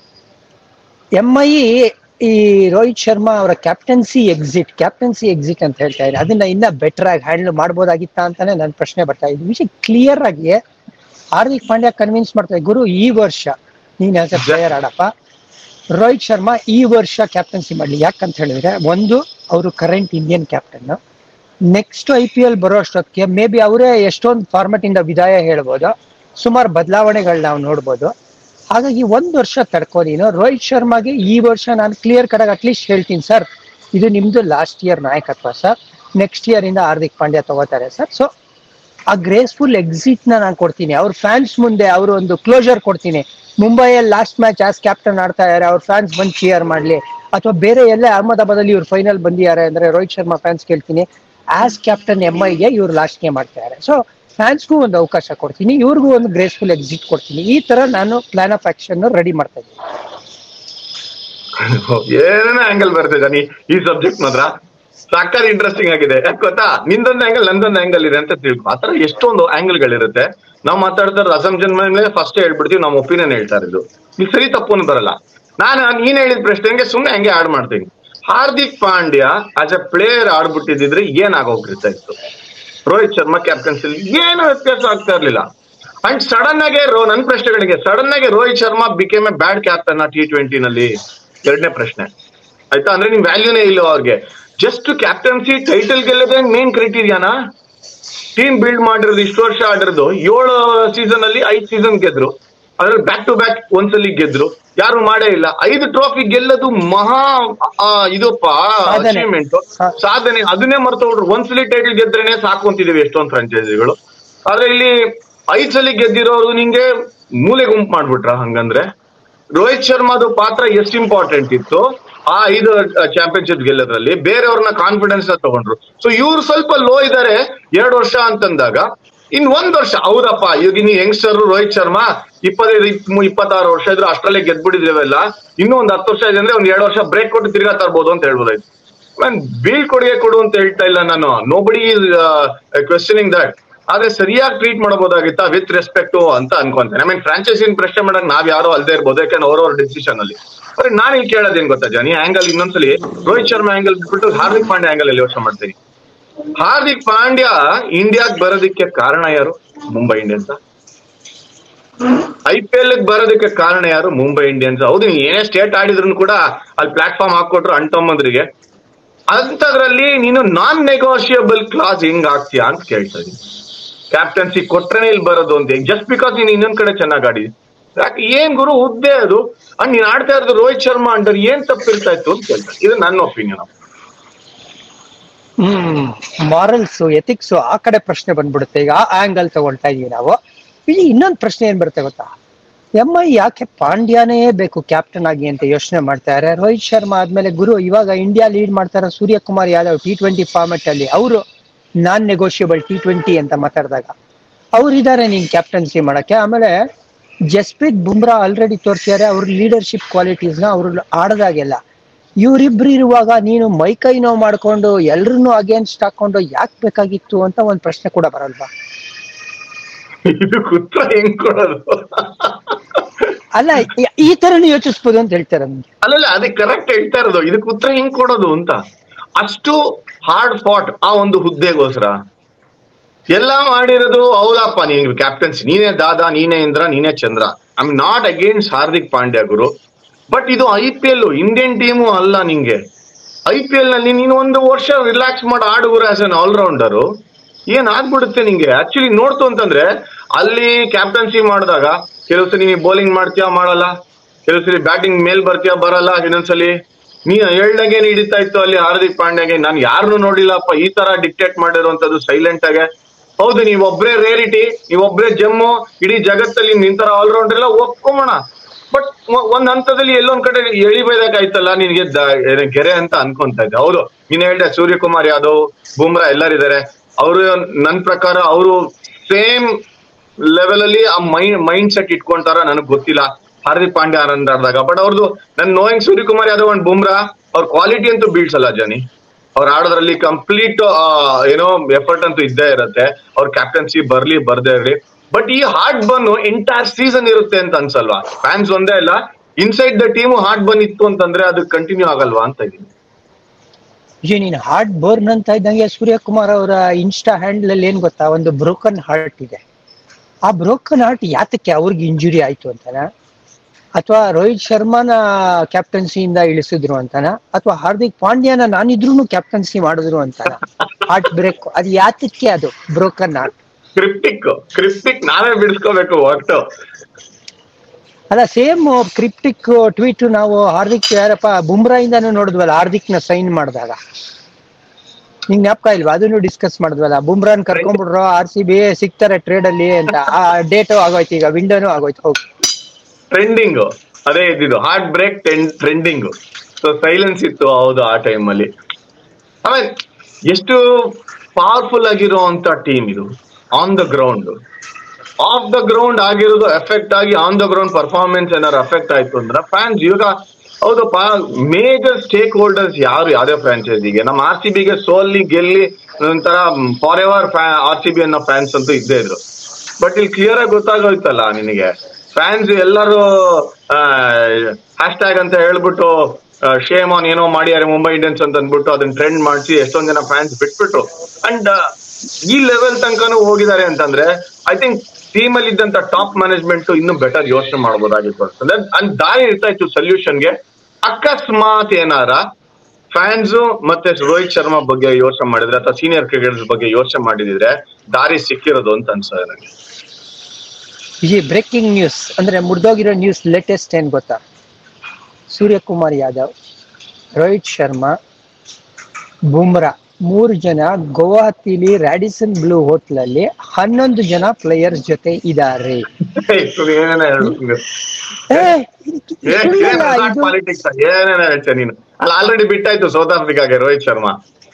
ಎಂ ಐ ಈ ರೋಹಿತ್ ಶರ್ಮಾ ಅವರ ಕ್ಯಾಪ್ಟನ್ಸಿ ಎಕ್ಸಿಟ್ ಕ್ಯಾಪ್ಟನ್ಸಿ ಎಕ್ಸಿಟ್ ಅಂತ ಹೇಳ್ತಾ ಇದ್ದಾರೆ ಅದನ್ನ ಇನ್ನ ಬೆಟರ್ ಆಗಿ ಹ್ಯಾಂಡಲ್ ಮಾಡ್ಬೋದಾಗಿತ್ತ ಅಂತಾನೆ ನನ್ನ ಪ್ರಶ್ನೆ ಬರ್ತಾ ಇದ್ದು ವಿಷಯ ಕ್ಲಿಯರ್ ಆಗಿ ಹಾರ್ದಿಕ್ ಪಾಂಡ್ಯ ಕನ್ವಿನ್ಸ್ ಮಾಡ್ತಾ ಗುರು ಈ ವರ್ಷ ನೀನ್ ಆಸ್ ಎ ಪ್ಲೇಯರ್ ಆಡಪ್ಪ ರೋಹಿತ್ ಶರ್ಮಾ ಈ ವರ್ಷ ಕ್ಯಾಪ್ಟನ್ಸಿ ಮಾಡ್ಲಿ ಯಾಕಂತ ಹೇಳಿದ್ರೆ ಒಂದು ಅವರು current Indian captain next I P L ಬರೋ ಅಷ್ಟೊತ್ತಿಗೆ ಮೇ ಬಿ ಅವರೇ ಎಷ್ಟೊಂದು ಫಾರ್ಮೆಟ್ ಇಂದ ವಿದಾಯ ಹೇಳ್ಬೋದು ಸುಮಾರು ಬದಲಾವಣೆಗಳು ನಾವು ನೋಡ್ಬೋದು ಹಾಗಾಗಿ ಒಂದ್ ವರ್ಷ ತಡ್ಕೋ ನೀನು ರೋಹಿತ್ ಶರ್ಮಾಗೆ ಈ ವರ್ಷ ನಾನು ಕ್ಲಿಯರ್ ಕಡಾಗಿ ಅಟ್ಲೀಸ್ಟ್ ಹೇಳ್ತೀನಿ ಸರ್ ಇದು ನಿಮ್ದು ಲಾಸ್ಟ್ ಇಯರ್ ನಾಯಕತ್ವ ಸರ್ ನೆಕ್ಸ್ಟ್ ಇಯರ್ ಇಂದ ಹಾರ್ದಿಕ್ ಪಾಂಡ್ಯ ತಗೋತಾರೆ ಸರ್ ಸೊ ಆ ಗ್ರೇಸ್ಫುಲ್ ಎಕ್ಸಿಟ್ ನ ನಾನು ಕೊಡ್ತೀನಿ ಅವ್ರ ಫ್ಯಾನ್ಸ್ ಮುಂದೆ ಅವರು ಒಂದು ಕ್ಲೋಜರ್ ಕೊಡ್ತೀನಿ ಮುಂಬೈಯಲ್ಲಿ ಲಾಸ್ಟ್ ಮ್ಯಾಚ್ ಆಸ್ ಕ್ಯಾಪ್ಟನ್ ಆಡ್ತಾ ಇದಾರೆ ಅವ್ರ ಫ್ಯಾನ್ಸ್ ಬಂದು ಚಿಯರ್ ಮಾಡ್ಲಿ ಅಥವಾ ಬೇರೆ ಎಲ್ಲೇ ಅಹಮದಾಬಾದ್ ಅಲ್ಲಿ ಇವ್ರು ಫೈನಲ್ ಬಂದಿದ್ದಾರೆ ಅಂದ್ರೆ ರೋಹಿತ್ ಶರ್ಮಾ ಫ್ಯಾನ್ಸ್ ಕೇಳ್ತೀನಿ ಆಸ್ ಕ್ಯಾಪ್ಟನ್ ಎಂ ಐಗೆ ಇವ್ರು ಲಾಸ್ಟ್ ಗೇಮ್ ಆಡ್ತಾ ಇದಾರೆ ಸೊ ಫ್ಯಾನ್ಸ್ಗೂ ಒಂದು ಅವಕಾಶ ಕೊಡ್ತೀನಿ ಇವ್ರಿಗೂ ಒಂದು ಗ್ರೇಸ್ಫುಲ್ ಎಕ್ಸಿಟ್ ಕೊಡ್ತೀನಿ ಈ ತರ ನಾನು ಪ್ಲಾನ್ ಆಫ್ ಆಕ್ಷನ್ ರೆಡಿ ಮಾಡ್ತಾ ಇದ್ದೀನಿ ಏನೇನೋ ಆಂಗಲ್ ಬರ್ತದೆ ಜಾನಿ ಈ ಸಬ್ಜೆಕ್ಟ್ ಮಾತ್ರ ಸಾಕಾರ ಇಂಟ್ರೆಸ್ಟಿಂಗ್ ಆಗಿದೆ ಯಾಕೆ ಗೊತ್ತಾ ನಿಂದೊಂದು ಆಂಗಲ್ ನಂದೊಂದು ಆಂಗಲ್ ಇದೆ ಅಂತ ತಿಳ್ಕೊ ಆತರ ಎಷ್ಟೊಂದು ಆಂಗಲ್ ಗಳಿರುತ್ತೆ ನಾವು ಮಾತಾಡ್ತಾ ಇರೋದು ಅಸಂಪ್ಷನ್ ಮೇಲೆ ಫಸ್ಟ್ ಹೇಳ್ಬಿಡ್ತೀವಿ ನಮ್ಮ ಒಪಿನಿಯನ್ ಹೇಳ್ತಾ ಇರೋದು ಇಲ್ಲಿ ಸರಿ ತಪ್ಪು ಅಂತ ಬರಲ್ಲ ನಾನು ನೀನ್ ಹೇಳಿದ ಪ್ರಶ್ನೆಗೆ ಸುಮ್ಮನೆ ಹಂಗೆ ಆಡ್ ಮಾಡ್ತೀನಿ Hardik Pandya as a player ಆಡ್ಬಿಟ್ಟಿದ್ರೆ ಏನಾಗೋಗಿರ್ತಾ ಇತ್ತು ರೋಹಿತ್ ಶರ್ಮಾ ಕ್ಯಾಪ್ಟನ್ಸಿ ಏನು ವ್ಯತ್ಯಾಸ ಆಗ್ತಾ ಇರ್ಲಿಲ್ಲ ಅಂಡ್ ಸಡನ್ ಆಗಿ ರೋ ನನ್ ಪ್ರಶ್ನೆಗಳಿಗೆ ಸಡನ್ ಆಗಿ Rohit Sharma became a bad captain T twenty ನಲ್ಲಿ ಎರಡನೇ ಪ್ರಶ್ನೆ ಆಯ್ತಾ ಅಂದ್ರೆ ನಿಮ್ ವ್ಯಾಲ್ಯೂನೇ ಇಲ್ಲ ಅವ್ರಿಗೆ ಜಸ್ಟ್ ಕ್ಯಾಪ್ಟನ್ಸಿ ಟೈಟಲ್ ಗೆಲ್ಲದೆ ಮೇನ್ ಕ್ರೈಟೀರಿಯಾನಾ ಟೀಮ್ ಬಿಲ್ಡ್ ಮಾಡಿರೋದು ಇಷ್ಟು ವರ್ಷ ಆಡಿರೋದು ಏಳು ಸೀಸನ್ ಅಲ್ಲಿ ಐದ್ ಸೀಸನ್ ಗೆದ್ರು ಅದ್ರಲ್ಲಿ ಬ್ಯಾಕ್ ಟು ಬ್ಯಾಕ್ ಒಂದ್ಸಲಿ ಗೆದ್ರು ಯಾರು ಮಾಡೇ ಇಲ್ಲ ಐದು ಟ್ರೋಫಿ ಗೆಲ್ಲೋದು ಮಹಾ ಆ, ಇದಪ್ಪ ಸಾಧನೆ. ಅಚೀವ್ಮೆಂಟ್ ಹಾ. ಸಾಧನೆ ಅದನ್ನೇ ಮರ್ತೋಗ್ರು ಒಂದ್ಸಲಿ ಟೈಟಲ್ ಗೆದ್ರೇನೆ ಸಾಕು ಅಂತಿದೀವಿ ಎಷ್ಟೊಂದು ಫ್ರಾಂಚೈಸಿಗಳು ಆದ್ರೆ ಇಲ್ಲಿ ಐದ್ ಸಲ ಗೆದ್ದಿರೋರು ನಿಂಗೆ ಮೂಲೆ ಗುಂಪು ಮಾಡ್ಬಿಟ್ರ ಹಂಗಂದ್ರೆ ರೋಹಿತ್ ಶರ್ಮಾದು ಪಾತ್ರ ಎಷ್ಟು ಇಂಪಾರ್ಟೆಂಟ್ ಇತ್ತು ಆ ಐದು ಚಾಂಪಿಯನ್ಶಿಪ್ ಗೆಲ್ಲೋದ್ರಲ್ಲಿ ಬೇರೆಯವ್ರನ್ನ ಕಾನ್ಫಿಡೆನ್ಸ್ ತಗೊಂಡ್ರು ಸೊ ಇವ್ರು ಸ್ವಲ್ಪ ಲೋ ಇದಾರೆ ಎರಡು ವರ್ಷ ಅಂತಂದಾಗ ಇನ್ ಒಂದ್ ವರ್ಷ ಹೌದಪ್ಪ ಈಗ ನೀವು ಯಂಗ್ಸ್ಟರ್ ರೋಹಿತ್ ಶರ್ಮಾ ಇಪ್ಪತ್ತೈದು ಇಪ್- ಇಪ್ಪತ್ತಾರು ವರ್ಷ ಇದ್ರೆ ಅಷ್ಟರಲ್ಲೇ ಗೆದ್ಬಿಟ್ಟಿದ್ದೇವೆಲ್ಲ ಇನ್ನೂ ಒಂದ್ ಹತ್ತು ವರ್ಷ ಇದೆ ಅಂದ್ರೆ ಒಂದ್ ಎರಡು ವರ್ಷ ಬ್ರೇಕ್ ಕೊಟ್ಟು ತಿರ್ಗಾ ತರ್ಬೋದು ಅಂತ ಹೇಳ್ಬೋದಾಯ್ತು ಮೀನ್ ಬೀಳ್ ಕೊಡುಗೆ ಕೊಡು ಅಂತ ಹೇಳ್ತಾ ಇಲ್ಲ ನಾನು ನೋ ಬಡಿ ಕ್ವೆಶನಿಂಗ್ ದಟ್ ಆದ್ರೆ ಸರಿಯಾಗಿ ಟ್ರೀಟ್ ಮಾಡಬಹುದಾಗಿತ್ತ ವಿತ್ ರೆಸ್ಪೆಕ್ಟ್ ಅಂತ ಅನ್ಕೊಂತೇನೆ ಐ ಮೀನ್ ಫ್ರಾಂಚೈಸಿನ ಪ್ರಶ್ನೆ ಮಾಡಕ್ ನಾವ್ ಯಾರೋ ಅಲ್ದೇ ಇರ್ಬೋದು ಯಾಕಂದ್ರೆ ಅವ್ರವ್ರ ಡಿಸಿಷನ್ ಅಲ್ಲಿ ಆದ್ರೆ ನಾನು ಇಲ್ಲಿ ಕೇಳೋದೇನ್ ಗೊತ್ತಾ ಜಾನಿ ಆಂಗಲ್ ಇನ್ನೊಂದ್ಸಲಿ ರೋಹಿತ್ ಶರ್ಮಾ ಆಂಗಲ್ ಬಿಟ್ಬಿಟ್ಟು ಹಾರ್ದಿಕ್ ಪಾಂಡ್ಯ ಆಂಗಲ್ ಅಲ್ಲಿ ಯೋಚನೆ ಮಾಡ್ತೀನಿ ಹಾರ್ದಿಕ್ ಪಾಂಡ್ಯ ಇಂಡಿಯಾಗ್ ಬರೋದಕ್ಕೆ ಕಾರಣ ಯಾರು Mumbai Indians I P L ಬರೋದಕ್ಕೆ ಕಾರಣ ಯಾರು ಮುಂಬೈ ಇಂಡಿಯನ್ಸ್ ಹೌದು ನೀನ್ ಏನೇ ಸ್ಟೇಟ್ ಆಡಿದ್ರು ಕೂಡ ಅಲ್ಲಿ ಪ್ಲಾಟ್ಫಾರ್ಮ್ ಹಾಕೊಟ್ರು ಅಣ್ತಮ್ಮಂದ್ರಿಗೆ ಅಂತದ್ರಲ್ಲಿ ನೀನು ನಾನ್ ನೆಗೋಷಿಯಬಲ್ ಕ್ಲಾಸ್ ಹೆಂಗ್ ಆಗ್ತೀಯಾ ಅಂತ ಕೇಳ್ತಾ ಇದೀನಿ ಕ್ಯಾಪ್ಟನ್ಸಿ ಕೊಟ್ರೇನೆ ಇಲ್ಲಿ ಬರೋದು ಅಂತ ಜಸ್ಟ್ ಬಿಕಾಸ್ ನೀನ್ ಇನ್ನೊಂದ್ ಕಡೆ ಚೆನ್ನಾಗ್ ಆಡಿದಿ ಯಾಕೆ ಏನ್ ಗುರು ಹುದ್ದೆ ಅದು ಅಂಡ್ ನೀನ್ ಆಡ್ತಾ ಇರೋದು ರೋಹಿತ್ ಶರ್ಮಾ ಅಂಡರ್ ಏನ್ ತಪ್ಪಿರ್ತಾ ಇತ್ತು ಅಂತ ಕೇಳ್ತಾರೆ ಇದು ನನ್ನ ಒಪಿನಿಯನ್ ಹ್ಮ್ ಮಾರಲ್ಸ್ ಎಥಿಕ್ಸ್ ಆ ಕಡೆ ಪ್ರಶ್ನೆ ಬಂದ್ಬಿಡುತ್ತೆ ಈಗ ಆ ಆಂಗಲ್ ತಗೊಳ್ತಾ ಇದೀವಿ ನಾವು ಇಲ್ಲಿ ಇನ್ನೊಂದು ಪ್ರಶ್ನೆ ಏನ್ ಬರುತ್ತೆ ಗೊತ್ತಾ ಎಂ ಐ ಯಾಕೆ ಪಾಂಡ್ಯನೇ ಬೇಕು ಕ್ಯಾಪ್ಟನ್ ಆಗಿ ಅಂತ ಯೋಚನೆ ಮಾಡ್ತಾರೆ ರೋಹಿತ್ ಶರ್ಮಾ ಆದ್ಮೇಲೆ ಗುರು ಇವಾಗ ಇಂಡಿಯಾ ಲೀಡ್ ಮಾಡ್ತಾರೆ Suryakumar Yadav T twenty format ಅಲ್ಲಿ ಅವರು ನಾನ್ ನೆಗೋಷಿಯಬಲ್ ಟಿ ಟ್ವೆಂಟಿ ಅಂತ ಮಾತಾಡಿದಾಗ ಅವ್ರಿದ್ದಾರೆ ನೀನ್ ಕ್ಯಾಪ್ಟನ್ಸಿ ಮಾಡಕ್ಕೆ ಆಮೇಲೆ ಜಸ್ಪ್ರೀತ್ ಬುಮ್ರಾ ಆಲ್ರೆಡಿ ತೋರಿಸಿದ್ದಾರೆ ಅವ್ರ ಲೀಡರ್ಶಿಪ್ ಕ್ವಾಲಿಟೀಸ್ನ ಅವ್ರು ಆಡದಾಗೆಲ್ಲ ಇವರಿಬ್ರು ಇರುವಾಗ ನೀನು ಮೈಕೈ ನೋವು ಮಾಡ್ಕೊಂಡು ಎಲ್ರನ್ನೂ ಅಗೇನ್ಸ್ಟ್ ಹಾಕೊಂಡು ಯಾಕೆ ಬೇಕಾಗಿತ್ತು ಅಂತ ಒಂದ್ ಪ್ರಶ್ನೆ ಕೂಡ ಬರಲ್ವಾ ಇದು ಉತ್ತರ ಹೆಂಗ್ ಕೊಡೋದು ಅಲ್ಲ ಈ- ಈ ತರನು ಯೋಚಿಸ್ಬೋದು ಅಂತ ಹೇಳ್ತಾರೆ ನಮ್ಗೆ ಅಲ್ಲಲ್ಲ ಅದೇ ಕರೆಕ್ಟ್ ಹೇಳ್ತಾ ಇರೋದು ಇದಕ್ಕೆ ಉತ್ತರ ಹೆಂಗ್ ಕೊಡೋದು ಅಂತ ಅಷ್ಟು ಹಾರ್ಡ್ ಫಾಟ್ ಆ ಒಂದು ಹುದ್ದೆಗೋಸ್ಕರ ಎಲ್ಲ ಮಾಡಿರೋದು ಹೌದಪ್ಪ ನೀನ್ ಕ್ಯಾಪ್ಟನ್ಸಿ ನೀನೇ ದಾದಾ ನೀನೇ ಇಂದ್ರ ನೀನೇ Chandra I am not against Hardik Pandya ಗುರು ಬಟ್ ಇದು I P L Indian team ಅಲ್ಲ ನಿಂಗೆ ಐ ಪಿ ಎಲ್ ನಲ್ಲಿ ನೀನು ಒಂದು ವರ್ಷ ರಿಲ್ಯಾಕ್ಸ್ ಮಾಡಿ ಆಡುಗುರು ಆಸ್ ಅನ್ ಆಲ್ರೌಂಡರು ಏನ್ ಆಗ್ಬಿಡುತ್ತೆ ನಿಂಗೆ ಆಕ್ಚುಲಿ ನೋಡ್ತು ಅಂತಂದ್ರೆ ಅಲ್ಲಿ ಕ್ಯಾಪ್ಟನ್ಸಿ ಮಾಡಿದಾಗ ಕೆಲವು ಸಲ ನೀನು ಬೌಲಿಂಗ್ ಮಾಡ್ತೀಯಾ ಮಾಡಲ್ಲ ಕೆಲವು ಸಲ ಬ್ಯಾಟಿಂಗ್ ಮೇಲ್ ಬರ್ತೀಯಾ ಬರಲ್ಲ ಇನ್ನೊಂದ್ಸಲಿ ನೀ ಹೇಳ್ದಂಗೆ ಹಿಡಿತಾ ಇತ್ತು ಅಲ್ಲಿ ಹಾರ್ದಿಕ್ ಪಾಂಡ್ಯಗೆ ನಾನು ಯಾರನ್ನೂ ನೋಡಿಲ್ಲಪ್ಪ ಈ ತರ ಡಿಕ್ಟೇಟ್ ಮಾಡಿರುವಂತದ್ದು ಸೈಲೆಂಟ್ ಆಗಿ ಹೌದು ನೀವೊಬ್ರೇ ರೇರಿಟಿ ನೀವೊಬ್ರೇ ಜಮ್ಮು ಇಡೀ ಜಗತ್ತಲ್ಲಿ ನಿಂತರ ಆಲ್ರೌಂಡರ್ ಎಲ್ಲ ಒಪ್ಕೊಂಬೋಣ ಬಟ್ ಒಂದ್ ಹಂತದಲ್ಲಿ ಎಲ್ಲೊಂದ್ ಕಡೆ ಎಳಿಬೇಕಾಯ್ತಲ್ಲ ನಿನ್ಗೆ ದ- ಏನ್ ಗೆರೆ ಅಂತ ಅನ್ಕೊಂತ ಇದ್ದೆ ಹೌದು ನೀನ್ ಹೇಳ್ದೆ ಸೂರ್ಯಕುಮಾರ್ ಯಾದವ್ ಬುಮ್ರಾ ಎಲ್ಲರಿದ್ದಾರೆ ಅವರು ನನ್ ಪ್ರಕಾರ ಅವರು ಸೇಮ್ ಲೆವೆಲ್ ಅಲ್ಲಿ ಆ ಮೈಂಡ್ ಮೈಂಡ್ ಸೆಟ್ ಇಟ್ಕೊಂತಾರ ನನಗ್ ಗೊತ್ತಿಲ್ಲ ಹಾರ್ದಿಕ್ ಪಾಂಡ್ಯ ಆಡಿದಾಗ ಬಟ್ ಅವ್ರದ್ದು ನನ್ ನೋಯಿಂಗ್ ಸೂರ್ಯಕುಮಾರ್ ಯಾದವ್ ಅಂಡ್ ಬುಮ್ರಾ ಅವ್ರ ಕ್ವಾಲಿಟಿ ಅಂತೂ ಬೀಳ್ಸಲ್ಲ ಜನಿ ಅವ್ರು ಆಡೋದ್ರಲ್ಲಿ ಕಂಪ್ಲೀಟ್ ಏನೋ ಎಫರ್ಟ್ ಅಂತೂ ಇದ್ದೇ ಇರುತ್ತೆ ಅವ್ರ ಕ್ಯಾಪ್ಟನ್ಸಿ ಬರ್ಲಿ ಬರ್ದೇ ಇರ್ಲಿ ಬಟ್ ಈ ಹಾರ್ಟ್ ಬನ್ ಎಂಟೈರ್ ಸೀಸನ್ ಇರುತ್ತೆ ಅಂತ ಅನ್ಸಲ್ವಾ ಫ್ಯಾನ್ಸ್ ಒಂದೇ ಅಲ್ಲ inside the team heart burn ಇತ್ತು ಅಂತಂದ್ರೆ ಅದು ಕಂಟಿನ್ಯೂ ಆಗಲ್ವಾ ಅಂತ ಇದೀನಿ ಈ ನೀನ್ ಹಾರ್ಟ್ ಬೋರ್ನ್ ಅಂತ ಇದ್ದಂಗೆ ಸೂರ್ಯಕುಮಾರ್ ಅವರ ಇನ್ಸ್ಟಾ ಹ್ಯಾಂಡಲ್ ಅಲ್ಲಿ ಏನ್ ಗೊತ್ತಾ ಒಂದು ಬ್ರೋಕನ್ ಹಾರ್ಟ್ ಇದೆ ಆ ಬ್ರೋಕನ್ ಹಾರ್ಟ್ ಯಾತಕ್ಕೆ ಅವ್ರಿಗೆ ಇಂಜುರಿ ಆಯ್ತು ಅಂತಾನ ಅಥವಾ ರೋಹಿತ್ ಶರ್ಮಾನ ಕ್ಯಾಪ್ಟನ್ಸಿಯಿಂದ ಇಳಿಸಿದ್ರು ಅಂತಾನ ಅಥವಾ ಹಾರ್ದಿಕ್ ಪಾಂಡ್ಯನ ನಾನಿದ್ರು ಕ್ಯಾಪ್ಟನ್ಸಿ ಮಾಡಿದ್ರು ಅಂತಾನ ಹಾರ್ಟ್ ಬ್ರೇಕ್ ಅದು ಯಾತಕ್ಕೆ ಅದು ಬ್ರೋಕನ್ ಹಾರ್ಟ್ ಕ್ರಿಪ್ಟಿಕ್ ಕ್ರಿಪ್ಟಿಕ್ ನಾವೇ ಬಿಡಿಸ್ಕೋಬೇಕು ಒಟ್ಟು ಅಲ್ಲ ಸೇಮ್ ಕ್ರಿಪ್ಟಿಕ್ ಟ್ವೀಟ್ ನಾವು ಹಾರ್ದಿಕ್ ಯಾರಪ್ಪ ಬುಮ್ರಾ ಇಂದಾನು ನೋಡಿದ್ವಲ್ಲ ಹಾರ್ದಿಕ್ ನ ಸೈನ್ ಮಾಡಿದಾಗ ನಿಂಗ್ ಜ್ಞಾಪಕ ಇಲ್ವಾ ಅದನ್ನು ಡಿಸ್ಕಸ್ ಮಾಡಿದ್ವಲ್ಲ ಬುಮ್ರಾನ್ ಕರ್ಕೊಂಡ್ಬಿಡ್ರು ಆರ್ ಸಿ ಬಿ ಸಿಗ್ತಾರೆ ಟ್ರೇಡ್ ಅಲ್ಲಿ ಅಂತ ಆ ಡೇಟು ಆಗೋಯ್ತು ಈಗ ವಿಂಡೋನು ಆಗೋಯ್ತು ಹೋಗಿ ಟ್ರೆಂಡಿಂಗ್ ಅದೇ ಇದ್ದಿದ್ದು heart break trending so silence ಇತ್ತು ಹೌದು ಆ ಟೈಮ್ ಅಲ್ಲಿ ಆಮೇಲೆ ಎಷ್ಟು ಪವರ್ಫುಲ್ ಆಗಿರುವಂತ ಟೀಮ್ ಇದು on the ground off the ground ಆಗಿರೋದು ಎಫೆಕ್ಟ್ ಆಗಿ ಆನ್ ದ ಗ್ರೌಂಡ್ ಪರ್ಫಾರ್ಮೆನ್ಸ್ ಏನಾರು ಎಫೆಕ್ಟ್ ಆಯ್ತು ಅಂದ್ರೆ ಫ್ಯಾನ್ಸ್ ಇವಾಗ ಹೌದಪ್ಪ ಮೇಜರ್ ಸ್ಟೇಕ್ ಹೋಲ್ಡರ್ಸ್ ಯಾರು ಯಾವ್ದೇ ಫ್ರಾಂಚೈಸಿಗೆ ನಮ್ಮ ಆರ್ ಸಿ ಬಿಗೆ ಸೋಲ್ಲಿ ಗೆಲ್ಲಿ ಒಂಥರ for ever R C B ಅನ್ನೋ ಫ್ಯಾನ್ಸ್ ಅಂತೂ ಇದ್ದೇ ಇದ್ರು ಬಟ್ ಇಲ್ಲಿ ಕ್ಲಿಯರ್ ಆಗಿ ಗೊತ್ತಾಗೋಯ್ತಲ್ಲ ನಿನಗೆ ಫ್ಯಾನ್ಸ್ ಎಲ್ಲರೂ ಹ್ಯಾಶ್ ಟ್ಯಾಗ್ ಅಂತ ಹೇಳ್ಬಿಟ್ಟು ಶೇಮ್ ಆನ್ ಏನೋ ಮಾಡಿದ್ದಾರೆ ಮುಂಬೈ ಇಂಡಿಯನ್ಸ್ ಅಂತ ಅಂದ್ಬಿಟ್ಟು ಅದನ್ನ ಟ್ರೆಂಡ್ ಮಾಡಿಸಿ ಎಷ್ಟೊಂದ್ ಜನ ಫ್ಯಾನ್ಸ್ ಬಿಟ್ಬಿಟ್ರು ಅಂಡ್ ಈ ಲೆವೆಲ್ ತನಕನೂ ಹೋಗಿದ್ದಾರೆ ಅಂತಂದ್ರೆ ಐ ಥಿಂಕ್ ಟೀಮ್ ಅಲ್ಲಿ ಇದ್ದಂತ ಟಾಪ್ ಮ್ಯಾನೇಜ್ಮೆಂಟ್ ಇನ್ನು ಬೆಟರ್ ಯೋಚನೆ ಮಾಡಬಹುದಾಗಿತ್ತು ಅಂತಂದ್ರೆ ಅಲ್ಲಿ ದಾರಿ ಇರ್ತಾ ಇತ್ತು ಸೊಲ್ಯೂಷನ್ಗೆ ಅಕಸ್ಮಾತ್ ಏನಾರ ಫ್ಯಾನ್ಸ್ ಮತ್ತೆ ರೋಹಿತ್ ಶರ್ಮಾ ಬಗ್ಗೆ ಯೋಚನೆ ಮಾಡಿದ್ರೆ ಅಥವಾ ಸೀನಿಯರ್ ಕ್ರಿಕೆಟರ್ಸ್ ಬಗ್ಗೆ ಯೋಚನೆ ಮಾಡಿದಿದ್ರೆ ದಾರಿ ಸಿಕ್ಕಿರೋದು ಅಂತ ಅನ್ಸೋದು ನನಗೆ ಈ ಬ್ರೇಕಿಂಗ್ ನ್ಯೂಸ್ ಅಂದ್ರೆ ಮುರಿದೋಗಿರೋ ನ್ಯೂಸ್ ಲೇಟೆಸ್ಟ್ ಏನ್ ಗೊತ್ತಾ ಸೂರ್ಯಕುಮಾರ್ ಯಾದವ್ ರೋಹಿತ್ ಶರ್ಮಾ ಬುಮ್ರಾ ಮೂರು ಜನ ಗುವಾಹತಿಲಿ ರ್ಯಾಡಿಸನ್ ಬ್ಲೂ ಹೋಟ್ಲ್ ಅಲ್ಲಿ ಹನ್ನೊಂದು ಜನ ಪ್ಲೇಯರ್ಸ್ ಜೊತೆ ಇದ್ದಾರೆ ಏನೇನ ಹೇಳ್ಬೇಕು ಏ, ಇದು ಸುಳ್ಳಲ್ಲ, ಇದು ಪಾಲಿಟಿಕ್ಸ್ ಏನೇನ ಹೇಳ್ತೀಯ ನೀನು ಅಲ್ಲಿ ಆಲ್ರೆಡಿ ಬಿಟ್ಟಾಯ್ತು ಸೌತ್ ಆಫ್ರಿಕಾಗೆ ರೋಹಿತ್ ಶರ್ಮಾ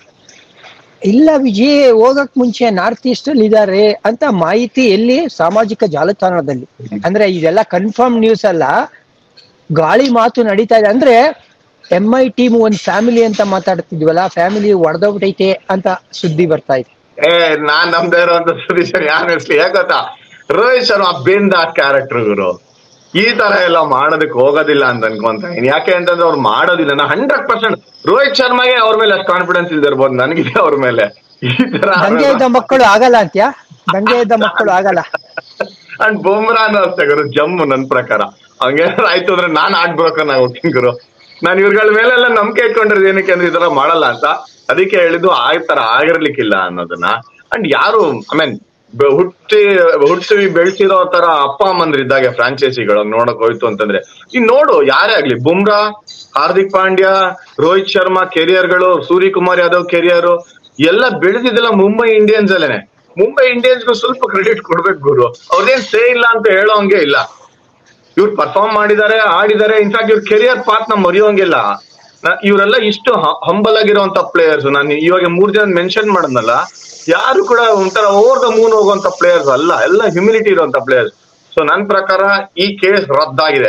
ಇಲ್ಲ ವಿಜಯ್ ಹೋಗಕ್ ಮುಂಚೆ ನಾರ್ತ್ ಈಸ್ಟ್ ಅಲ್ಲಿ ಇದಾರೆ ಅಂತ ಮಾಹಿತಿ ಎಲ್ಲಿ ಸಾಮಾಜಿಕ ಜಾಲತಾಣದಲ್ಲಿ ಅಂದ್ರೆ ಇದೆಲ್ಲ ಕನ್ಫರ್ಮ್ ನ್ಯೂಸ್ ಅಲ್ಲ ಗಾಳಿ ಮಾತು ನಡೀತಾ ಇದೆ ಅಂದ್ರೆ ಎಂ ಐ ಟೀಮ್ ಒಂದ್ ಫ್ಯಾಮಿಲಿ ಅಂತ ಮಾತಾಡ್ತಿದ್ವಲ್ಲ ಫ್ಯಾಮಿಲಿ ಒಡೆದೋಗ್ಬಿಟ್ಟೈತೆ ಅಂತ ಸುದ್ದಿ ಬರ್ತಾ ಇದೆ ಏ ನಾನ್ ನಮ್ದೇ ಇರುವಂತ ಸುದೀಶನ್ ಯಾರು ನೆನ್ಸ್ಲಿ ಯಾಕೆ ಗೊತ್ತಾ ರೋಹಿತ್ ಶರ್ಮಾ ಬಿಂದ ಕ್ಯಾರೆಕ್ಟರ್ ಗುರು ಈ ತರ ಎಲ್ಲ ಮಾಡೋದಕ್ಕೆ ಹೋಗೋದಿಲ್ಲ ಅಂತ ಅನ್ಕೊಂತ ಇದೀನಿ. ಯಾಕೆ ಅಂತಂದ್ರೆ ಅವ್ರು ಮಾಡೋದಿಲ್ಲ ನಾ ಹಂಡ್ರೆಡ್ ಪರ್ಸೆಂಟ್ ರೋಹಿತ್ ಶರ್ಮಾಗೆ ಅವ್ರ ಮೇಲೆ ಅಷ್ಟು ಕಾನ್ಫಿಡೆನ್ಸ್ ಇಲ್ದಿರ್ಬೋದು ನನಗಿದೆ ಅವ್ರ ಮೇಲೆ ಈ ತರ ದಂಗೆ ಇದ್ದ ಮಕ್ಕಳು ಆಗಲ್ಲ ಅಂತ್ಯಾ ದಂಗೆ ಇದ್ದ ಮಕ್ಕಳು ಆಗಲ್ಲ ಅಂಡ್ ಬುಮ್ರಾನು ಅಷ್ಟೇ ಗುರು ಜಮ್ಮು ನನ್ ಪ್ರಕಾರ ಹಂಗೇನಾದ್ರು ಆಯ್ತು ಅಂದ್ರೆ ನಾನ್ ಆಡ್ ಬ್ರೋಕರ್ ನಾ ಹೋಗ್ತೀನಿ ಗುರು ನಾನು ಇವ್ರಗಳ ಮೇಲೆಲ್ಲ ನಂಬಿಕೆ ಇಟ್ಕೊಂಡಿರೋದು ಏನಕ್ಕೆ ಅಂದ್ರೆ ಈ ತರ ಮಾಡಲ್ಲ ಅಂತ ಅದಕ್ಕೆ ಹೇಳಿದ್ದು ಆ ತರ ಆಗಿರ್ಲಿಕ್ಕಿಲ್ಲ ಅನ್ನೋದನ್ನ ಅಂಡ್ ಯಾರು ಐ ಮೀನ್ ಹುಟ್ಟಿ ಹುಟ್ಟಿ ಬೆಳೆಸಿರೋ ತರ ಅಪ್ಪ ಅಮ್ಮಂದ್ರ ಇದ್ದಾಗೆ ಫ್ರಾಂಚೈಸಿಗಳು ನೋಡಕ್ ಹೋಯ್ತು ಅಂತಂದ್ರೆ ಈ ನೋಡು ಯಾರೇ ಆಗ್ಲಿ ಬುಮ್ರಾ ಹಾರ್ದಿಕ್ ಪಾಂಡ್ಯ ರೋಹಿತ್ ಶರ್ಮಾ ಕೆರಿಯರ್ಗಳು ಸೂರ್ಯಕುಮಾರ್ ಯಾದವ್ ಕೆರಿಯರ್ ಎಲ್ಲ ಬೆಳೆದಿದ್ದೆಲ್ಲ ಮುಂಬೈ ಇಂಡಿಯನ್ಸ್ ಅಲ್ಲೇನೆ ಮುಂಬೈ ಇಂಡಿಯನ್ಸ್ಗೂ ಸ್ವಲ್ಪ ಕ್ರೆಡಿಟ್ ಕೊಡ್ಬೇಕು ಗುರು ಅವ್ರದೇನ್ ಸೇ ಇಲ್ಲ ಅಂತ ಹೇಳೋ ಹಂಗೆ ಇಲ್ಲ ಇವ್ರು ಪರ್ಫಾರ್ಮ್ ಮಾಡಿದ್ದಾರೆ ಆಡಿದ್ದಾರೆ ಇನ್ಫ್ಯಾಕ್ಟ್ ಇವ್ರ ಕೆರಿಯರ್ ಪಾತ್ ನ ಮರೆಯೋಂಗಿಲ್ಲ ನ- ಇವರೆಲ್ಲ ಇಷ್ಟು ಹಂಬಲ್ ಆಗಿರುವಂತ ಪ್ಲೇಯರ್ಸ್ ನಾನು ಇವಾಗ ಮೂರ್ ಜನ ಮೆನ್ಷನ್ ಮಾಡದ್ನಲ್ಲ ಯಾರು ಕೂಡ ಒಂಥರ ಓವರ್ ದ ಮೂನ್ ಹೋಗುವಂತ ಪ್ಲೇಯರ್ಸ್ ಅಲ್ಲ ಎಲ್ಲ ಹ್ಯುಮಿಲಿಟಿ ಇರುವಂತ ಪ್ಲೇಯರ್ಸ್ ಸೊ ನನ್ ಪ್ರಕಾರ ಈ ಕೇಸ್ ರದ್ದಾಗಿದೆ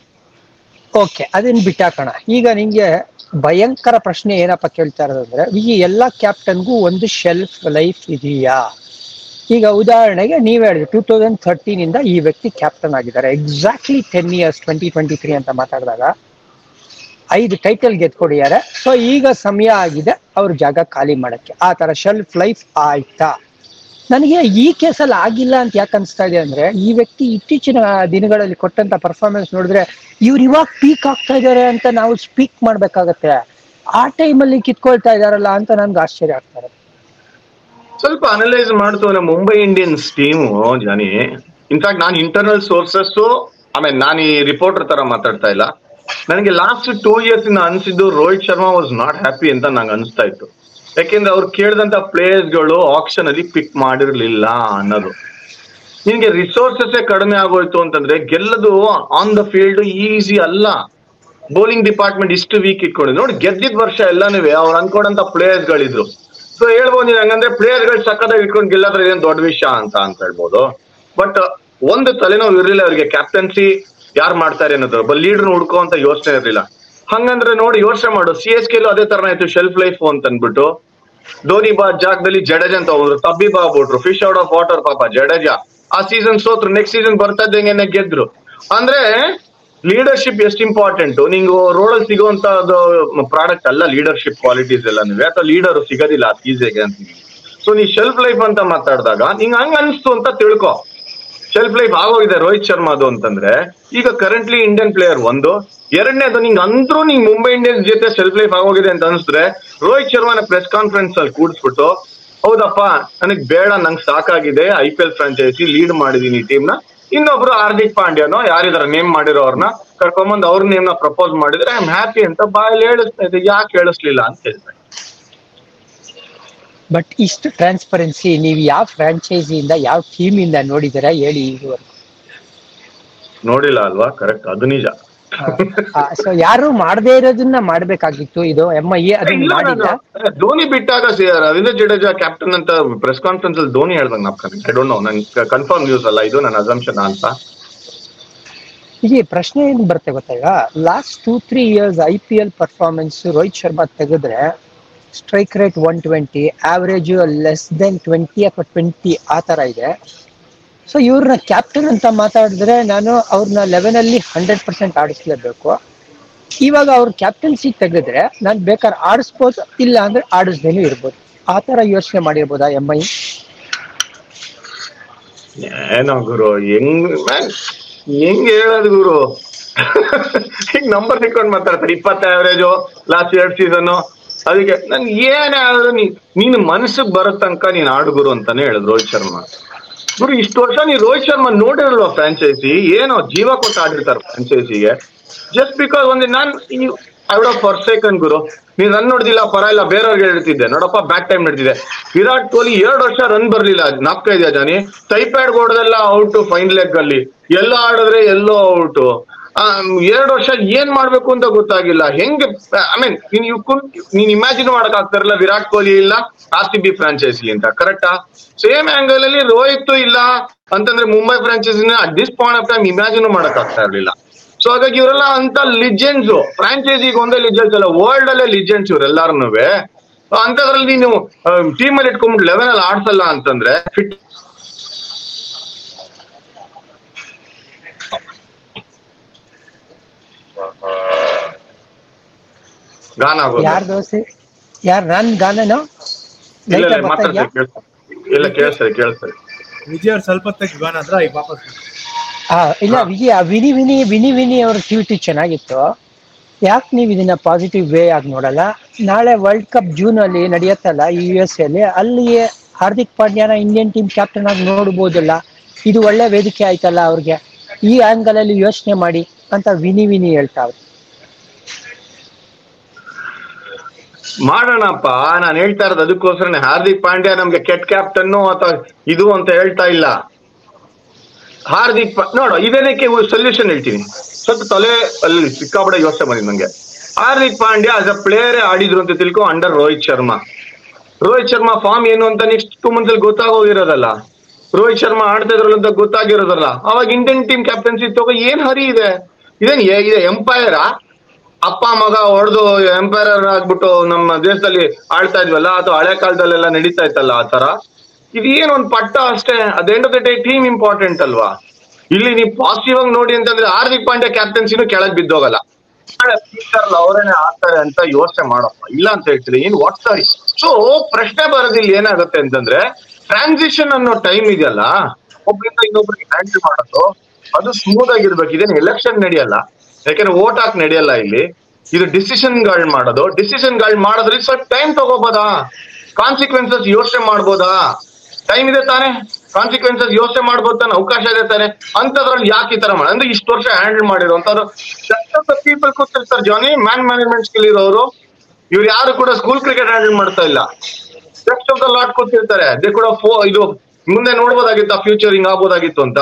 ಓಕೆ ಅದನ್ನ ಬಿಟ್ಟಾಕೋಣ ಈಗ ನಿಂಗೆ ಭಯಂಕರ ಪ್ರಶ್ನೆ ಏನಪ್ಪ ಕೇಳ್ತಾ ಇರೋದಂದ್ರೆ ಈ ಎಲ್ಲಾ ಕ್ಯಾಪ್ಟನ್ಗೂ ಒಂದು ಶೆಲ್ಫ್ ಲೈಫ್ ಇದೆಯಾ ಈಗ ಉದಾಹರಣೆಗೆ ನೀವ್ ಹೇಳಿದ್ರಿ ಟೂ ತೌಸಂಡ್ ಥರ್ಟೀನ್ ಇಂದ ಈ ವ್ಯಕ್ತಿ ಕ್ಯಾಪ್ಟನ್ ಆಗಿದ್ದಾರೆ exactly ten years twenty twenty three ಅಂತ ಮಾತಾಡಿದಾಗ ಐದು ಟೈಟಲ್ ಗೆದ್ಕೊಡಿದ್ದಾರೆ ಸೊ ಈಗ ಸಮಯ ಆಗಿದೆ ಅವ್ರ ಜಾಗ ಖಾಲಿ ಮಾಡಕ್ಕೆ ಆ ತರ ಶೆಲ್ಫ್ ಲೈಫ್ ಆಯ್ತಾ ನನಗೆ ಈ ಕೇಸಲ್ಲಿ ಆಗಿಲ್ಲ ಅಂತ ಯಾಕೆ ಅನ್ಸ್ತಾ ಇದೆ ಅಂದ್ರೆ ಈ ವ್ಯಕ್ತಿ ಇತ್ತೀಚಿನ ದಿನಗಳಲ್ಲಿ ಕೊಟ್ಟಂತ ಪರ್ಫಾರ್ಮೆನ್ಸ್ ನೋಡಿದ್ರೆ ಇವ್ರು ಇವಾಗ ಪೀಕ್ ಆಗ್ತಾ ಇದಾರೆ ಅಂತ ನಾವು ಸ್ಪೀಕ್ ಮಾಡ್ಬೇಕಾಗತ್ತೆ ಆ ಟೈಮಲ್ಲಿ ಕಿತ್ಕೊಳ್ತಾ ಇದಾರಲ್ಲ ಅಂತ ನನ್ಗೆ ಆಶ್ಚರ್ಯ ಆಗ್ತಾರೆ ಸ್ವಲ್ಪ ಅನಲೈಸ್ ಮಾಡ್ತು ಅಂದ್ರೆ Mumbai Indians team Johnny in fact ನಾನು ಇಂಟರ್ನಲ್ ಸೋರ್ಸಸ್ ಆಮೇಲೆ ನಾನು ಈ ರಿಪೋರ್ಟರ್ ತರ ಮಾತಾಡ್ತಾ ಇಲ್ಲ ನನಗೆ ಲಾಸ್ಟ್ ಟೂ ಇಯರ್ಸ್ ಇಂದ ಅನ್ಸಿದ್ದು Rohit Sharma was not happy ಅಂತ ನಂಗೆ ಅನಿಸ್ತಾ ಇತ್ತು ಯಾಕೆಂದ್ರೆ ಅವ್ರು ಕೇಳಿದಂತ ಗಳು ಆಪ್ಷನ್ ಅಲ್ಲಿ ಪಿಕ್ ಮಾಡಿರ್ಲಿಲ್ಲ ಅನ್ನೋದು ನಿನ್ಗೆ ರಿಸೋರ್ಸಸ್ ಕಡಿಮೆ ಆಗೋಯ್ತು ಅಂತಂದ್ರೆ ಗೆಲ್ಲದು ಆನ್ ದ ಫೀಲ್ಡ್ ಈಸಿ ಅಲ್ಲ ಬೌಲಿಂಗ್ ಡಿಪಾರ್ಟ್ಮೆಂಟ್ ಇಷ್ಟು ವೀಕ್ ಇಟ್ಕೊಂಡಿದ್ರು ನೋಡಿ ಗೆದ್ದಿದ್ ವರ್ಷ ಎಲ್ಲಾನು ಅವ್ರು ಅನ್ಕೊಂಡಂತ ಪ್ಲೇಯರ್ಸ್ ಗಳಿದ್ರು ಸೊ ಹೇಳ್ಬೋದು ನೀನ್ ಹಂಗಂದ್ರೆ ಪ್ಲೇಯರ್ ಗಳು ಸಕ್ಕದಾಗಿ ಇಟ್ಕೊಂಡು ಗೆಲ್ಲದ್ರೆ ಏನ್ ದೊಡ್ಡ ವಿಷಯ ಅಂತ ಅಂತ ಹೇಳ್ಬೋದು ಬಟ್ ಒಂದು ತಲೆನೋವು ಇರ್ಲಿಲ್ಲ ಅವ್ರಿಗೆ ಕ್ಯಾಪ್ಟನ್ಸಿ ಯಾರು ಮಾಡ್ತಾರೆ ಅನ್ನೋದು ಒಬ್ಬ ಲೀಡರ್ ಹುಡ್ಕೋ ಅಂತ ಯೋಚನೆ ಇರ್ಲಿಲ್ಲ ಹಂಗಂದ್ರೆ ನೋಡಿ ಯೋಚನೆ ಮಾಡು ಸಿ ಎಸ್ ಕೆಲು ಅದೇ ತರನ ಆಯ್ತು ಶೆಲ್ಫ್ ಲೈಫ್ ಅಂತ ಅನ್ಬಿಟ್ಟು ಧೋನಿ ಬಾ ಜಾಗದಲ್ಲಿ ಜಡೇಜಾ ಅಂತ ಹೋದ್ರು ತಬ್ಬಿ ಬಾ ಬಿಟ್ರು ಫಿಶ್ ಔಟ್ ಆಫ್ ವಾಟರ್ ಪಾಪ ಜಡೇಜಾ ಆ ಸೀಸನ್ ಸೋತ್ರು ನೆಕ್ಸ್ಟ್ ಸೀಸನ್ ಬರ್ತಾ ಇದ್ದಂಗೆ ಗೆದ್ರು ಅಂದ್ರೆ ಲೀಡರ್ಶಿಪ್ ಎಷ್ಟು ಇಂಪಾರ್ಟೆಂಟ್ ನಿಂಗೆ ರೋಡಲ್ಲಿ ಸಿಗುವಂತ ಪ್ರಾಡಕ್ಟ್ ಅಲ್ಲ ಲೀಡರ್ಶಿಪ್ ಕ್ವಾಲಿಟೀಸ್ ಎಲ್ಲ ನೀವು ಅಥವಾ ಲೀಡರ್ ಸಿಗೋದಿಲ್ಲ ಈಸಿಯಾಗಿ ಅಂತೀನಿ ಸೊ ನೀ ಶೆಲ್ಫ್ ಲೈಫ್ ಅಂತ ಮಾತಾಡಿದಾಗ ನಿಂಗೆ ಹಂಗ ಅನಿಸ್ತು ಅಂತ ತಿಳ್ಕೊ ಶೆಲ್ಫ್ ಲೈಫ್ ಆಗೋಗಿದೆ ರೋಹಿತ್ ಶರ್ಮಾದು ಅಂತಂದ್ರೆ ಈಗ ಕರೆಂಟ್ಲಿ ಇಂಡಿಯನ್ ಪ್ಲೇಯರ್ ಒಂದು ಎರಡನೇದು ನಿಂಗೆ ಅಂದ್ರೂ ನಿಂಗೆ ಮುಂಬೈ ಇಂಡಿಯನ್ಸ್ ಜೊತೆ ಶೆಲ್ಫ್ ಲೈಫ್ ಆಗೋಗಿದೆ ಅಂತ ಅನಿಸಿದ್ರೆ ರೋಹಿತ್ ಶರ್ಮಾನ ಪ್ರೆಸ್ ಕಾನ್ಫರೆನ್ಸ್ ಅಲ್ಲಿ ಕೂಡಿಸ್ಬಿಟ್ಟು ಹೌದಪ್ಪ ನನಗ್ ಬೇಡ ನಂಗೆ ಸಾಕಾಗಿದೆ I P L franchise lead ಮಾಡಿದೀನಿ ಟೀಮ್ ನ ಇನ್ನೊಬ್ರು ಹಾರ್ದಿಕ್ ಪಾಂಡ್ಯನೋ ಯಾರಿದಾರ ನೇಮ್ ಮಾಡಿರೋರ್ನ ಕರ್ಕೊಂಬಂದ್ ಅವ್ರ ನೇಮ್ ನ ಪ್ರಪೋಸ್ ಮಾಡಿದ್ರೆ ಐ ಆಮ್ ಹ್ಯಾಪಿ ಅಂತ ಬಾಯಲ್ಲಿ ಹೇಳಿಸ್ತಾ ಇದೆ ಯಾಕೆ ಹೇಳಿಸ್ಲಿಲ್ಲ ಅಂತ ಹೇಳ್ತಾರೆ ಬಟ್ ಇಷ್ಟು ಟ್ರಾನ್ಸ್ಪರೆನ್ಸಿ ನೀವು ಯಾವ ಫ್ರಾಂಚೈಸಿಯಿಂದ ಯಾವ ಟೀಮಿಂದ ನೋಡಿದ್ದೀರಾ ಹೇಳಿ ಇದುವರೆಗೂ ನೋಡಿಲ್ಲ ಅಲ್ವಾ ಕರೆಕ್ಟ್ ಅದು ನಿಜ ಸೊ ಯಾರು ಮಾಡದೇ ಇರೋದನ್ನ ಮಾಡ್ಬೇಕಾಗಿತ್ತು ಇದು ಎಂ ಐ ಅದನ್ನ ಇಲ್ಲ ಮಾಡಿಲ್ಲ ನಾನು- ಧೋನಿ ಬಿಟ್ಟಾಗ ಸಿ- ರವೀಂದ್ರ ಜಡೇಜಾ ಕ್ಯಾಪ್ಟನ್ ಅಂತ ಪ್ರೆಸ್ ಕಾನ್ಫರೆನ್ಸ್ ಅಲ್ಲಿ ಧೋನಿ ಹೇಳ್ದಂಗ್ ನಾಪ್ಕೊಂಡು ಐ ಡೋಂಟ್ ನೋ ನನ್ ಕನ್ಫರ್ಮ್ ನ್ಯೂಸ್ ಅಲ್ಲ ಇದು ನನ್ನ ಅಸಂಪ್ಷನ್ ಅಂತ ಇಲ್ಲಿ ಪ್ರಶ್ನೆ ಏನ್ ಬರುತ್ತೆ ಗೊತ್ತಾ ಈಗ last two three years I P L performance Rohit Sharma ತೆಗೆದ್ರೆ strike rate one twenty average less than twenty ಅಥವಾ ಟ್ವೆಂಟಿ ಆ ತರ ಇದೆ ಸೊ ಇವ್ರನ್ನ ಕ್ಯಾಪ್ಟನ್ ಅಂತ ಮಾತಾಡಿದ್ರೆ ನಾನು ಅವ್ರನ್ನ ಲೆವೆನ್ ಅಲ್ಲಿ ಹಂಡ್ರೆಡ್ ಪರ್ಸೆಂಟ್ ಆಡಿಸ್ಲೇಬೇಕು ಇವಾಗ ಅವ್ರ ಕ್ಯಾಪ್ಟನ್ಸಿ ತೆಗೆದ್ರೆ ನಾನು ಬೇಕಾದ್ರೆ ಆಡಿಸ್ಬೋದು ಇಲ್ಲ ಅಂದ್ರೆ ಆಡಿಸ್ದೇನು ಇರ್ಬೋದು ಆ ತರ ಯೋಚನೆ ಮಾಡಿರ್ಬೋದಾ ಎಂ ಐ ಏನೋ ಗುರು ಹೆಂಗ್ man, ಹೆಂಗ್ ಹೇಳೋದು ಗುರು ಈಗ ನಂಬರ್ ಸಿಕ್ಕೊಂಡು ಮಾತಾಡ್ತಾರೆ ಇಪ್ಪತ್ತ ಆವರೇಜು ಲಾಸ್ಟ್ ಎರಡ್ ಸೀಸನ್ ಅದಕ್ಕೆ ನನ್ ಏನ್ ಹೇಳಿದ್ರು ನೀ ನೀನ್ ಮನಸ್ಸಿಗೆ ಬರೋ ತನಕ ನೀನ್ ಆಡು ಗುರು ಅಂತಾನೆ ಹೇಳಿದ್ರು ರೋಹಿತ್ ಶರ್ಮಾ ಗುರು ಇಷ್ಟು ವರ್ಷ ನೀ ರೋಹಿತ್ ಶರ್ಮಾ ನೋಡಿರಲ್ವಾ ಫ್ರಾಂಚೈಸಿ ಏನೋ ಜೀವ ಕೊಟ್ಟು ಆಡಿರ್ತಾರೆ ಫ್ರಾಂಚೈಸಿಗೆ ಜಸ್ಟ್ ಬಿಕಾಸ್ ಒಂದು ನಾನ್ ಐ ವುಡ್ ಫಾರ್ ಸೆಕೆಂಡ್ ಗುರು ನೀನ್ ರನ್ ನೋಡಿದಿಲ್ಲ ಪರ ಇಲ್ಲ ಬೇರೆಯವ್ರಿಗೆ ಹೇಳ್ತಿದ್ದೆ ನೋಡಪ್ಪ ಬ್ಯಾಕ್ ಟೈಮ್ ನಡೆದಿದೆ ವಿರಾಟ್ ಕೊಹ್ಲಿ ಎರಡು ವರ್ಷ ರನ್ ಬರ್ಲಿಲ್ಲ ನಾಪ್ಕ ಇದೆಯಾ ಜಾನಿ ಟೈಪ್ಯಾಡ್ ಗೋಡದೆಲ್ಲ ಔಟ್ ಫೈನ್ ಲೆಗ್ ಅಲ್ಲಿ ಎಲ್ಲ ಆಡಿದ್ರೆ ಎಲ್ಲೋ ಔಟ್ ಎರಡು ವರ್ಷ ಏನ್ ಮಾಡ್ಬೇಕು ಅಂತ ಗೊತ್ತಾಗಿಲ್ಲ ಹೆಂಗೆ ಐ ಮೀನ್ ನೀನ್ ಯು ಕುಡ್ ನೀನ್ ಇಮ್ಯಾಜಿನ್ ಮಾಡಕ್ ಆಗ್ತಾರಲ್ಲ ವಿರಾಟ್ ಕೊಹ್ಲಿ ಇಲ್ಲ ಆರ್ ಸಿ ಬಿ ಫ್ರಾಂಚೈಸಿ ಅಂತ ಕರೆಕ್ಟಾ ಸೇಮ್ ಆಂಗಲ್ ಅಲ್ಲಿ ರೋಹಿತ್ ಇಲ್ಲ ಅಂತಂದ್ರೆ ಮುಂಬೈ ಫ್ರಾಂಚೈಸಿನ at this point of time imagine ಮಾಡಕ್ ಆಗ್ತಾ ಇರ್ಲಿಲ್ಲ ಸೊ ಹಾಗಾಗಿ ಇವರೆಲ್ಲ ಅಂತ ಲಿಜೆಂಡ್ಸ್ ಫ್ರಾಂಚೈಸಿಗೆ ಒಂದೇ ಲಿಜೆಂಡ್ಸ್ ಅಲ್ಲ ವರ್ಲ್ಡ್ ಅಲ್ಲೇ ಲಿಜೆಂಡ್ಸ್ ಇವರೆಲ್ಲಾರು ಅಂತದ್ರಲ್ಲಿ ನೀನು ಟೀಮ್ ಅಲ್ಲಿ ಇಟ್ಕೊಂಡ್ಬಿಟ್ಟು ಲೆವೆನ್ ಅಲ್ಲಿ ಆಡ್ಸಲ್ಲ ಅಂತಂದ್ರೆ ಫಿಟ್ ಗಾನ ಆಗೋದು ಯಾರ್ ದೋಸೆ ಯಾರ್ ನನ್ ಗಾನನೋ ಇಲ್ಲ ಲೈಟ್ ಇಲ್ಲ ಬರ್ತಾ ಇದ್ಯಾ ಮಾತಾಡ್ತಾರೆ ಕೇಳಿಸ್ತಾರೆ ಇಲ್ಲ ಕೇಳಿಸ್ತಾರೆ ಕೇಳಿಸ್ತಾರೆ ವಿಜಯ್ ಅವ್ರು ಸ್ವಲ್ಪ ಹೊತ್ತಾಗಿ ಗಾನ ಅಂದ್ರೆ ಈಗ ವಾಪಸ್ ಆ, ಇಲ್ಲ ವಿಜಯ ವಿನಿ ವಿನಿ ವಿನಿ ವಿನಿ ಅವ್ರ ಟ್ವೀಟ್ ಚೆನ್ನಾಗಿತ್ತು ಯಾಕೆ ನೀವು ಇದನ್ನ ಪಾಸಿಟಿವ್ ವೇ ಆಗಿ ನೋಡಲ್ಲ ನಾಳೆ ವರ್ಲ್ಡ್ ಕಪ್ ಜೂನ್ ಅಲ್ಲಿ ನಡೆಯತ್ತಲ್ಲ ಯು ಎಸ್ ಅಲ್ಲಿ ಅಲ್ಲಿ ಹಾರ್ದಿಕ್ ಪಾಂಡ್ಯನ ಇಂಡಿಯನ್ ಟೀಮ್ ಕ್ಯಾಪ್ಟನ್ ಆಗಿ ನೋಡ್ಬೋದಲ್ಲ ಇದು ಒಳ್ಳೆ ವೇದಿಕೆ ಆಯ್ತಲ್ಲ ಅವ್ರಿಗೆ ಈ ಆಂಗಲ್ ಅಲ್ಲಿ ಯೋಚನೆ ಮಾಡಿ ಅಂತ ವಿನಿ ವಿನಿ ಹೇಳ್ತಾವ್ರೆ ಮಾಡೋಣಪ್ಪ ನಾನು ಹೇಳ್ತಾ ಇರೋದು ಅದಕ್ಕೋಸ್ಕರನೇ ಹಾರ್ದಿಕ್ ಪಾಂಡ್ಯ ನಮ್ಗೆ ಕೆಟ್ಟ ಕ್ಯಾಪ್ಟನ್ ಅಥವಾ ಇದು ಅಂತ ಹೇಳ್ತಾ ಇಲ್ಲ ಹಾರ್ದಿಕ್ ಪಾ- ನೋಡು ಇದನ್ನಕ್ಕೆ ಸೊಲ್ಯೂಷನ್ ಹೇಳ್ತೀನಿ ಸ್ವಲ್ಪ ತಲೆ ಅಲ್ಲಿ ಸಿಕ್ಕಾಪಡೆ ಯೋಚನೆ ಬಂದಿದೆ ನಂಗೆ Hardik Pandya as a player ಆಡಿದ್ರು ಅಂತ ತಿಳ್ಕೊ ಅಂಡರ್ ರೋಹಿತ್ ಶರ್ಮಾ ರೋಹಿತ್ ಶರ್ಮಾ ಫಾರ್ಮ್ ಏನು ಅಂತ ನೆಕ್ಸ್ಟ್ ಟೂ ಮಂತ್ಸ್ ಅಲ್ಲಿ ಗೊತ್ತಾಗೋಗಿರೋದಲ್ಲ ರೋಹಿತ್ ಶರ್ಮಾ ಆಡ್ತಾ ಇದ್ರಲ್ಲ ಅಂತ ಗೊತ್ತಾಗಿರೋದಲ್ಲ ಅವಾಗ ಇಂಡಿಯನ್ ಟೀಮ್ ಕ್ಯಾಪ್ಟನ್ಸಿ ತಗೋ ಏನ್ ಹರಿ ಇದೆ ಇದೇನ್ ಏ- ಇದೆ ಎಂಪೈರಾ ಅಪ್ಪ ಮಗ ಹೊಡೆದು ಎಂಪೈರರ್ ಆಗ್ಬಿಟ್ಟು ನಮ್ಮ ದೇಶದಲ್ಲಿ ಆಳ್ತಾ ಇದ್ವಲ್ಲ ಅಥವಾ ಹಳೆ ಕಾಲದಲ್ಲೆಲ್ಲ ನಡೀತಾ ಇತ್ತಲ್ಲ ಆ ತರ ಇದು ಏನ್ ಒಂದ್ ಪಟ್ಟ ಅಷ್ಟೇ ಅದ್ end of the day team important ಅಲ್ವಾ ಇಲ್ಲಿ ನೀವು ಪಾಸಿಟಿವ್ ಆಗಿ ನೋಡಿ ಅಂತಂದ್ರೆ ಹಾರ್ದಿಕ್ ಪಾಂಡ್ಯ ಕ್ಯಾಪ್ಟನ್ಸಿನೂ ಕೆಳಗ್ ಬಿದ್ದೋಗಲ್ಲ ಫ್ಯೂಚರ್ ಅವರೇನೆ ಆಗ್ತಾರೆ ಅಂತ ಯೋಚನೆ ಮಾಡಪ್ಪ ಇಲ್ಲ ಅಂತ ಹೇಳ್ತೀರಿ ಏನ್ ವಾಟ್ ಸಾರಿ ಸೊ ಪ್ರಶ್ನೆ ಬರೋದಿಲ್ಲ ಏನಾಗುತ್ತೆ ಅಂತಂದ್ರೆ ಟ್ರಾನ್ಸಿಷನ್ ಅನ್ನೋ ಟೈಮ್ ಇದೆಯಲ್ಲ ಒಬ್ರಿಂದ ಇನ್ನೊಬ್ರಿಗೆ ಹ್ಯಾಂಡಲ್ ಮಾಡೋದು ಅದು ಸ್ಮೂತ್ ಆಗಿರ್ಬೇಕು ಇದೇನು ಎಲೆಕ್ಷನ್ ನಡೆಯಲ್ಲ ಯಾಕಂದ್ರೆ ವೋಟ್ ಹಾಕ್ ನಡೆಯಲ್ಲ ಇಲ್ಲಿ ಇದು ಡಿಸಿಷನ್ ಗಳು ಮಾಡೋದು ಡಿಸಿಷನ್ ಗಳು ಮಾಡೋದ್ರೆ ಸ್ವಲ್ಪ ಟೈಮ್ ತಗೋಬೋದಾ ಕಾನ್ಸಿಕ್ವೆನ್ಸಸ್ ಯೋಚನೆ ಮಾಡ್ಬೋದಾ ಟೈಮ್ ಇದೆ ತಾನೆ ಕಾನ್ಸಿಕ್ವೆನ್ಸಸ್ ಯೋಚನೆ ಮಾಡ್ಬೋದು ತಾನೆ ಅವಕಾಶ ಇದೆ ತಾನೆ ಅಂತದ್ರಲ್ಲಿ ಯಾಕೆ ಈ ತರ ಮಾಡಿ ಅಂದ್ರೆ ಇಷ್ಟು ವರ್ಷ ಹ್ಯಾಂಡಲ್ ಮಾಡಿರುವಂತವ್ರು ಪೀಪಲ್ ಕೂತಿರ್ತಾರೆ ಜಾನಿ ಮ್ಯಾನ್ ಮ್ಯಾನೇಜ್ಮೆಂಟ್ ಸ್ಕಿಲ್ ಇರೋರು ಇವ್ರು ಯಾರು ಕೂಡ ಸ್ಕೂಲ್ ಕ್ರಿಕೆಟ್ ಹ್ಯಾಂಡಲ್ ಮಾಡ್ತಾ ಇಲ್ಲ ಜಸ್ಟ್ ಆಫ್ ದ ಲಾಟ್ ಕೂತಿರ್ತಾರೆ ದೇ ಕೂಡ ಫೋ ಇದು ಮುಂದೆ ನೋಡ್ಬೋದಾಗಿತ್ತು ಫ್ಯೂಚರ್ ಹಿಂಗ್ ಆಗ್ಬೋದಾಗಿತ್ತು ಅಂತ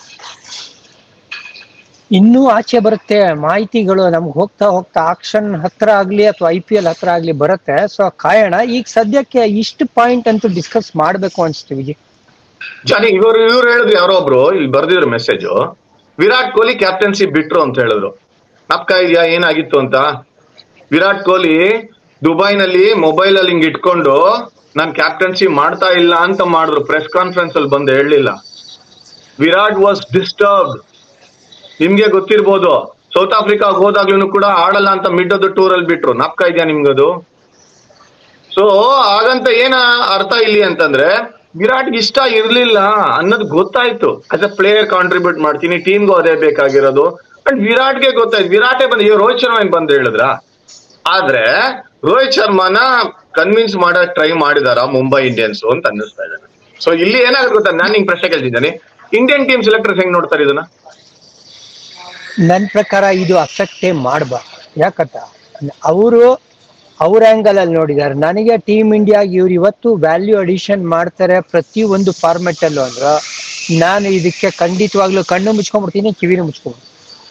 ಇನ್ನೂ ಆಚೆ ಬರುತ್ತೆ ಮಾಹಿತಿಗಳು ನಮ್ಗೆ ಹೋಗ್ತಾ ಹೋಗ್ತಾ ಆಕ್ಷನ್ ಹತ್ರ ಆಗ್ಲಿ ಅಥವಾ ಐ ಪಿ ಎಲ್ ಹತ್ರ ಆಗ್ಲಿ ಬರುತ್ತೆ ಸೊ ಕಾಯೋಣ ಈಗ ಸದ್ಯಕ್ಕೆ ಇಷ್ಟು ಪಾಯಿಂಟ್ ಅಂತೂ ಡಿಸ್ಕಸ್ ಮಾಡ್ಬೇಕು ಅನ್ಸ್ತೀವಿ ವಿಜಯ್ ಜಾನಿ ಇವರು ಇವ್ರು ಹೇಳಿದ್ರು ಯಾರೋ ಒಬ್ರು ಇಲ್ಲಿ ಬರ್ದಿದ್ರು ಮೆಸೇಜ್ ವಿರಾಟ್ ಕೊಹ್ಲಿ ಕ್ಯಾಪ್ಟನ್ಸಿ ಬಿಟ್ರು ಅಂತ ಹೇಳಿದ್ರು ನಪ್ಕ ಇದೆಯಾ ಏನಾಗಿತ್ತು ಅಂತ ವಿರಾಟ್ ಕೊಹ್ಲಿ ದುಬೈನಲ್ಲಿ ಮೊಬೈಲ್ ಅಲ್ಲಿ ಹಿಂಗ್ ಇಟ್ಕೊಂಡು ನಾನ್ ಕ್ಯಾಪ್ಟನ್ಸಿ ಮಾಡ್ತಾ ಇಲ್ಲ ಅಂತ ಮಾಡಿದ್ರು ಪ್ರೆಸ್ ಕಾನ್ಫರೆನ್ಸ್ ಅಲ್ಲಿ ಬಂದು ಹೇಳಲಿಲ್ಲ ವಿರಾಟ್ ವಾಸ್ ಡಿಸ್ಟರ್ಬ್ಡ್ ನಿಮ್ಗೆ ಗೊತ್ತಿರ್ಬೋದು ಸೌತ್ ಆಫ್ರಿಕಾಗ್ ಹೋದಾಗ್ಲೂ ಕೂಡ ಆಡಲ್ಲ ಅಂತ ಮಿಡ್ ಆಫ್ ದ ಟೂರ್ ಅಲ್ಲಿ ಬಿಟ್ರು ನಾಪ್ಕ ಇದೆಯಾ ನಿಮ್ಗದು ಸೊ ಹಾಗಂತ ಏನ ಅರ್ಥ ಇಲ್ಲಿ ಅಂತಂದ್ರೆ ವಿರಾಟ್ಗೆ ಇಷ್ಟ ಇರ್ಲಿಲ್ಲ ಅನ್ನೋದು ಗೊತ್ತಾಯ್ತು ಆಸ್ ಅ ಪ್ಲೇಯರ್ ಕಾಂಟ್ರಿಬ್ಯೂಟ್ ಮಾಡ್ತೀನಿ ಟೀಮ್ಗೂ ಅದೇ ಬೇಕಾಗಿರೋದು ಅಂಡ್ ವಿರಾಟ್ಗೆ ಗೊತ್ತಾಯ್ತು ವಿರಾಟೇ ಬಂದ ಇವ್ ರೋಹಿತ್ ಶರ್ಮಾ ಏನ್ ಬಂದ್ ಹೇಳಿದ್ರ ಆದ್ರೆ ರೋಹಿತ್ ಶರ್ಮಾನ ಕನ್ವಿನ್ಸ್ ಮಾಡಕ್ ಟ್ರೈ ಮಾಡಿದಾರ ಮುಂಬೈ ಇಂಡಿಯನ್ಸ್ ಅಂತ ಅನ್ನಿಸ್ತಾ ಇದೆ ಸೊ ಇಲ್ಲಿ ಏನಾಗುತ್ತೆ ಗೊತ್ತಾ ನಾನು ನಿಂಗೆ ಪ್ರಶ್ನೆ ಕೇಳ್ತಿದ್ದೇನೆ ಇಂಡಿಯನ್ ಟೀಮ್ ಸೆಲೆಕ್ಟರ್ಸ್ ಹೆಂಗ್ ನೋಡ್ತಾರೆ ಇದನ್ನ ನನ್ ಪ್ರಕಾರ ಇದು ಅಫೆಕ್ಟೇ ಮಾಡಬಾರ್ದು ಯಾಕಂತ ಅವರು ಅವ್ರ ಆಂಗಲ್ ಅಲ್ಲಿ ನೋಡಿದಾರೆ ನನಗೆ ಟೀಮ್ ಇಂಡಿಯಾಗೆ ಇವ್ರು ಇವತ್ತು ವ್ಯಾಲ್ಯೂ ಅಡಿಷನ್ ಮಾಡ್ತಾರೆ ಪ್ರತಿ ಒಂದು ಫಾರ್ಮೆಟ್ ಅಲ್ಲೂ ಅಂದ್ರ ನಾನು ಇದಕ್ಕೆ ಖಂಡಿತವಾಗ್ಲೂ ಕಣ್ಣು ಮುಚ್ಕೊಂಡ್ಬಿಡ್ತೀನಿ ಕಿವಿನೂ ಮುಚ್ಕೊಂಡ್ಬಿಡ್ತೀನಿ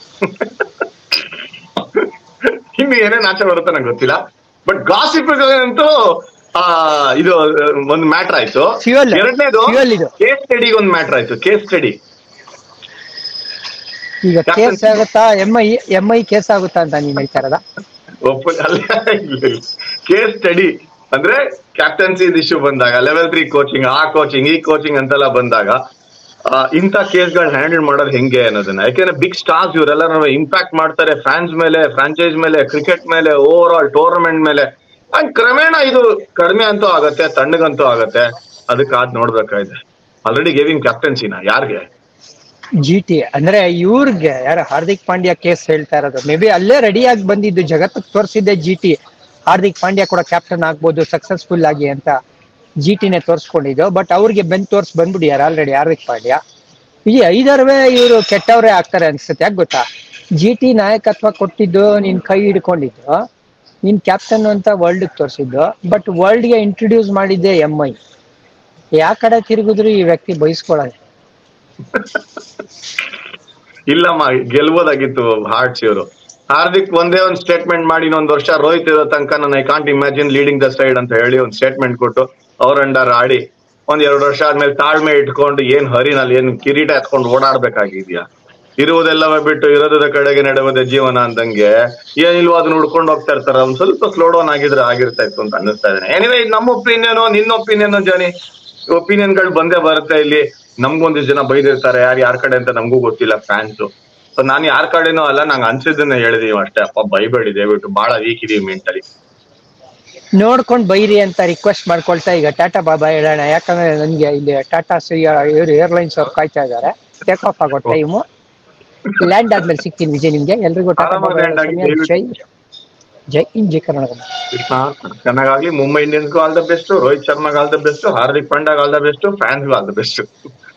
ಇನ್ನು ಏನೇನ್ ಆಚೆ ಬರುತ್ತೆ ನಂಗೆ ಗೊತ್ತಿಲ್ಲ ಬಟ್ ಗಾಸಿಪ್ ಅಂತೂ ಆ ಇದು ಒಂದು ಮ್ಯಾಟ್ರ್ ಆಯ್ತು Fuel. ಎರಡನೇದು Fuel ಇದು. ಕೇಸ್ ಸ್ಟಡಿಗೆ ಒಂದು ಮ್ಯಾಟ್ರ್ ಆಯ್ತು ಕೇಸ್ ಸ್ಟಡಿ ಈಗ ಕೇಸ್ ಆಗುತ್ತಾ M I M I case ಆಗುತ್ತಾ ಅಂತ ನೀನ್ ಹೇಳ್ತಾ ಇರೋದಾ ಒಪ್ಪ ಅಲ್ಲ ಕೇಸ್ ಸ್ಟಡಿ ಅಂದ್ರೆ ಕ್ಯಾಪ್ಟನ್ಸಿ ಇಶ್ಯೂ ಬಂದಾಗ ಲೆವೆಲ್ ತ್ರೀ ಕೋಚಿಂಗ್ ಆ ಕೋಚಿಂಗ್ ಈ ಕೋಚಿಂಗ್ ಅಂತೆಲ್ಲ ಬಂದಾಗ ಆ, ಇಂಥ ಕೇಸ್ಗಳನ್ನ ಹ್ಯಾಂಡಲ್ ಮಾಡೋದು ಹೆಂಗೆ ಅನ್ನೋದನ್ನ ಯಾಕೆಂದ್ರೆ ಬಿಗ್ ಸ್ಟಾರ್ಸ್ ಇವರೆಲ್ಲ ಇಂಪ್ಯಾಕ್ಟ್ ಮಾಡ್ತಾರೆ ಫ್ಯಾನ್ಸ್ ಮೇಲೆ ಫ್ರಾಂಚೈಸ್ ಮೇಲೆ ಕ್ರಿಕೆಟ್ ಮೇಲೆ ಓವರ್ ಆಲ್ ಟೂರ್ನಮೆಂಟ್ ಮೇಲೆ ಹಂಗ್ ಕ್ರಮೇಣ ಇದು ಕಡಿಮೆ ಅಂತೂ ಆಗತ್ತೆ ತಣ್ಣಗಂತೂ ಆಗತ್ತೆ ಅದಕ್ಕೆ ಆದ್ ನೋಡ್ಬೇಕಾಗಿದೆ ಆಲ್ರೆಡಿ ಗೇವಿಂಗ್ ಕ್ಯಾಪ್ಟನ್ಸಿನ ಯಾರಿಗೆ ಜಿ ಟಿ ಅಂದ್ರೆ ಇವ್ರಿಗೆ ಯಾರ ಹಾರ್ದಿಕ್ ಪಾಂಡ್ಯ ಕೇಸ್ ಹೇಳ್ತಾ ಇರೋದು ಮೇ ಬಿ ಅಲ್ಲೇ ರೆಡಿ ಆಗಿ ಬಂದಿದ್ದು ಜಗತ್ತಿಗೆ ತೋರಿಸಿದ್ದೆ ಜಿ ಟಿ ಹಾರ್ದಿಕ್ ಪಾಂಡ್ಯ ಕೂಡ ಕ್ಯಾಪ್ಟನ್ ಆಗ್ಬೋದು ಸಕ್ಸಸ್ಫುಲ್ ಆಗಿ ಅಂತ ಜಿ ಟಿನೇ ತೋರಿಸ್ಕೊಂಡಿದ್ದು ಬಟ್ ಅವ್ರಿಗೆ ಬೆನ್ ತೋರ್ಸ್ ಬಂದ್ಬಿಡ್ಯಾರ ಆಲ್ರೆಡಿ ಹಾರ್ದಿಕ್ ಪಾಂಡ್ಯ ಈ ಐದರ್ವೇ ಇವರು ಕೆಟ್ಟವ್ರೇ ಆಗ್ತಾರೆ ಅನ್ಸುತ್ತೆ ಯಾಕೆ ಗೊತ್ತಾ ಜಿ ಟಿ ನಾಯಕತ್ವ ಕೊಟ್ಟಿದ್ದು ನಿನ್ ಕೈ ಹಿಡ್ಕೊಂಡಿದ್ದು ನೀನ್ ಕ್ಯಾಪ್ಟನ್ ಅಂತ ವರ್ಲ್ಡ್ ತೋರಿಸಿದ್ದು ಬಟ್ ವರ್ಲ್ಡ್ಗೆ ಇಂಟ್ರೊಡ್ಯೂಸ್ ಮಾಡಿದ್ದೆ ಎಂ ಐ ಯಾ ಕಡೆ ತಿರುಗಿದ್ರು ಈ ವ್ಯಕ್ತಿ ಬಯಸ್ಕೊಳ್ಳೋದು ಇಲ್ಲಮ್ಮ ಗೆಲ್ಬೋದಾಗಿತ್ತು ಹಾರ್ಟ್ಸ್ ಇವರು ಹಾರ್ದಿಕ್ ಒಂದೇ ಒಂದು ಸ್ಟೇಟ್ಮೆಂಟ್ ಮಾಡಿ ಇನ್ನೊಂದ್ ವರ್ಷ ರೋಹಿತ್ ಇರೋ ತನಕ ನಾನು I can't imagine leading the side ಅಂತ ಹೇಳಿ ಒಂದು ಸ್ಟೇಟ್ಮೆಂಟ್ ಕೊಟ್ಟು ಅವ್ರ ಅಂಡರ್ ಆಡಿ ಒಂದ್ ಎರಡು ವರ್ಷ ಆದ್ಮೇಲೆ ತಾಳ್ಮೆ ಇಟ್ಕೊಂಡು ಏನ್ ಹರಿನಲ್ಲಿ ಏನ್ ಕಿರೀಟ ಎತ್ಕೊಂಡು ಓಡಾಡ್ಬೇಕಾಗಿದ್ಯಾ ಇರುವುದೆಲ್ಲವ ಬಿಟ್ಟು ಇರೋದ ಕಡೆಗೆ ನಡೆಯುವುದೇ ಜೀವನ ಅಂದಂಗೆ ಏನಿಲ್ವೋ ಅದನ್ನ ಹುಡ್ಕೊಂಡು ಹೋಗ್ತಾ ಇರ್ತಾರ ಒಂದ್ ಸ್ವಲ್ಪ ಸ್ಲೋ ಡೌನ್ ಆಗಿದ್ರೆ ಆಗಿರ್ತಾ ಇತ್ತು ಅಂತ ಅನ್ನಿಸ್ತಾ ಇದ್ದೇನೆ ಏನಿವೆ ಇದು ನಮ್ಮ ಒಪಿನಿಯನ್ ನಿನ್ನ ಒಪಿನಿಯನ್ ಜಾನಿ ಒಪಿನಿಯನ್ ಗಳು ಬಂದೇ ಬರುತ್ತೆ ಇಲ್ಲಿ ನಮ್ಗೊಂದಿಷ್ಟು ಜನ ಬೈದಿರ್ತಾರೆ ಯಾರು ಯಾರ ಕಡೆ ಅಂತ ನಮಗೂ ಗೊತ್ತಿಲ್ಲ ಫ್ಯಾನ್ಸ್ ಸೊ ನಾನು ಯಾರ ಕಡೆನೂ ಅಲ್ಲ ನಂಗೆ ಅನ್ಸಿದ್ದನ್ನ ಹೇಳಿದೀವಿ ಅಷ್ಟೇ ಅಪ್ಪ ಬೈಬೇಡಿ ದಯವಿಟ್ಟು ಬಹಳ ವೀಕ್ ಇದೀವಿ ಮೆಂಟಲಿ ನೋಡ್ಕೊಂಡ್ ಬೈರಿ ಅಂತ ರಿಕ್ವೆಸ್ಟ್ ಮಾಡ್ಕೊಳ್ತಾ ಈಗ ಟಾಟಾ ಬಾಬಾ ಹೇಳೋಣ ಯಾಕಂದ್ರೆ ನನ್ಗೆ ಇಲ್ಲಿ ಟಾಟಾ ಇವರು ಏರ್ಲೈನ್ಸ್ ಅವ್ರು ಕಾಯ್ತಾ ಇದಾರೆ ಟೇಕ್ ಆಫ್ ಆಗೋ ಟೈಮು ಲ್ಯಾಂಡ್ ಆದ್ಮೇಲೆ ಸಿಗ್ತೀನಿ ವಿಜಯ್ ನಿಮ್ಗೆ ಎಲ್ರಿಗೂ ಟಾಟಾ ಆರಾಮಾಗಿ ಬಾಬಾ land ಆಗಿ ಸಮಯ. ಜೈ ಜೈ ಇನ್ ಜೈ ಕರ್ನಾಟಕ ಚೆನ್ನಾಗಾಗ್ಲಿ ಮುಂಬೈ ಇಂಡಿಯನ್ಸ್ಗೂ ಆಲ್ ದ ಬೆಸ್ಟ್ ರೋಹಿತ್ ಶರ್ಮಾಗ್ ಆಲ್ ದ ಬೆಸ್ಟ್ ಹಾರ್ದಿಕ್ ಪಾಂಡ್ಯಾಗ್ ಆಲ್ ದ ಬೆಸ್ಟ್ ಫ್ಯಾನ್ಸ್ಗೂ ಆಲ್ ದ ಬೆಸ್ಟ್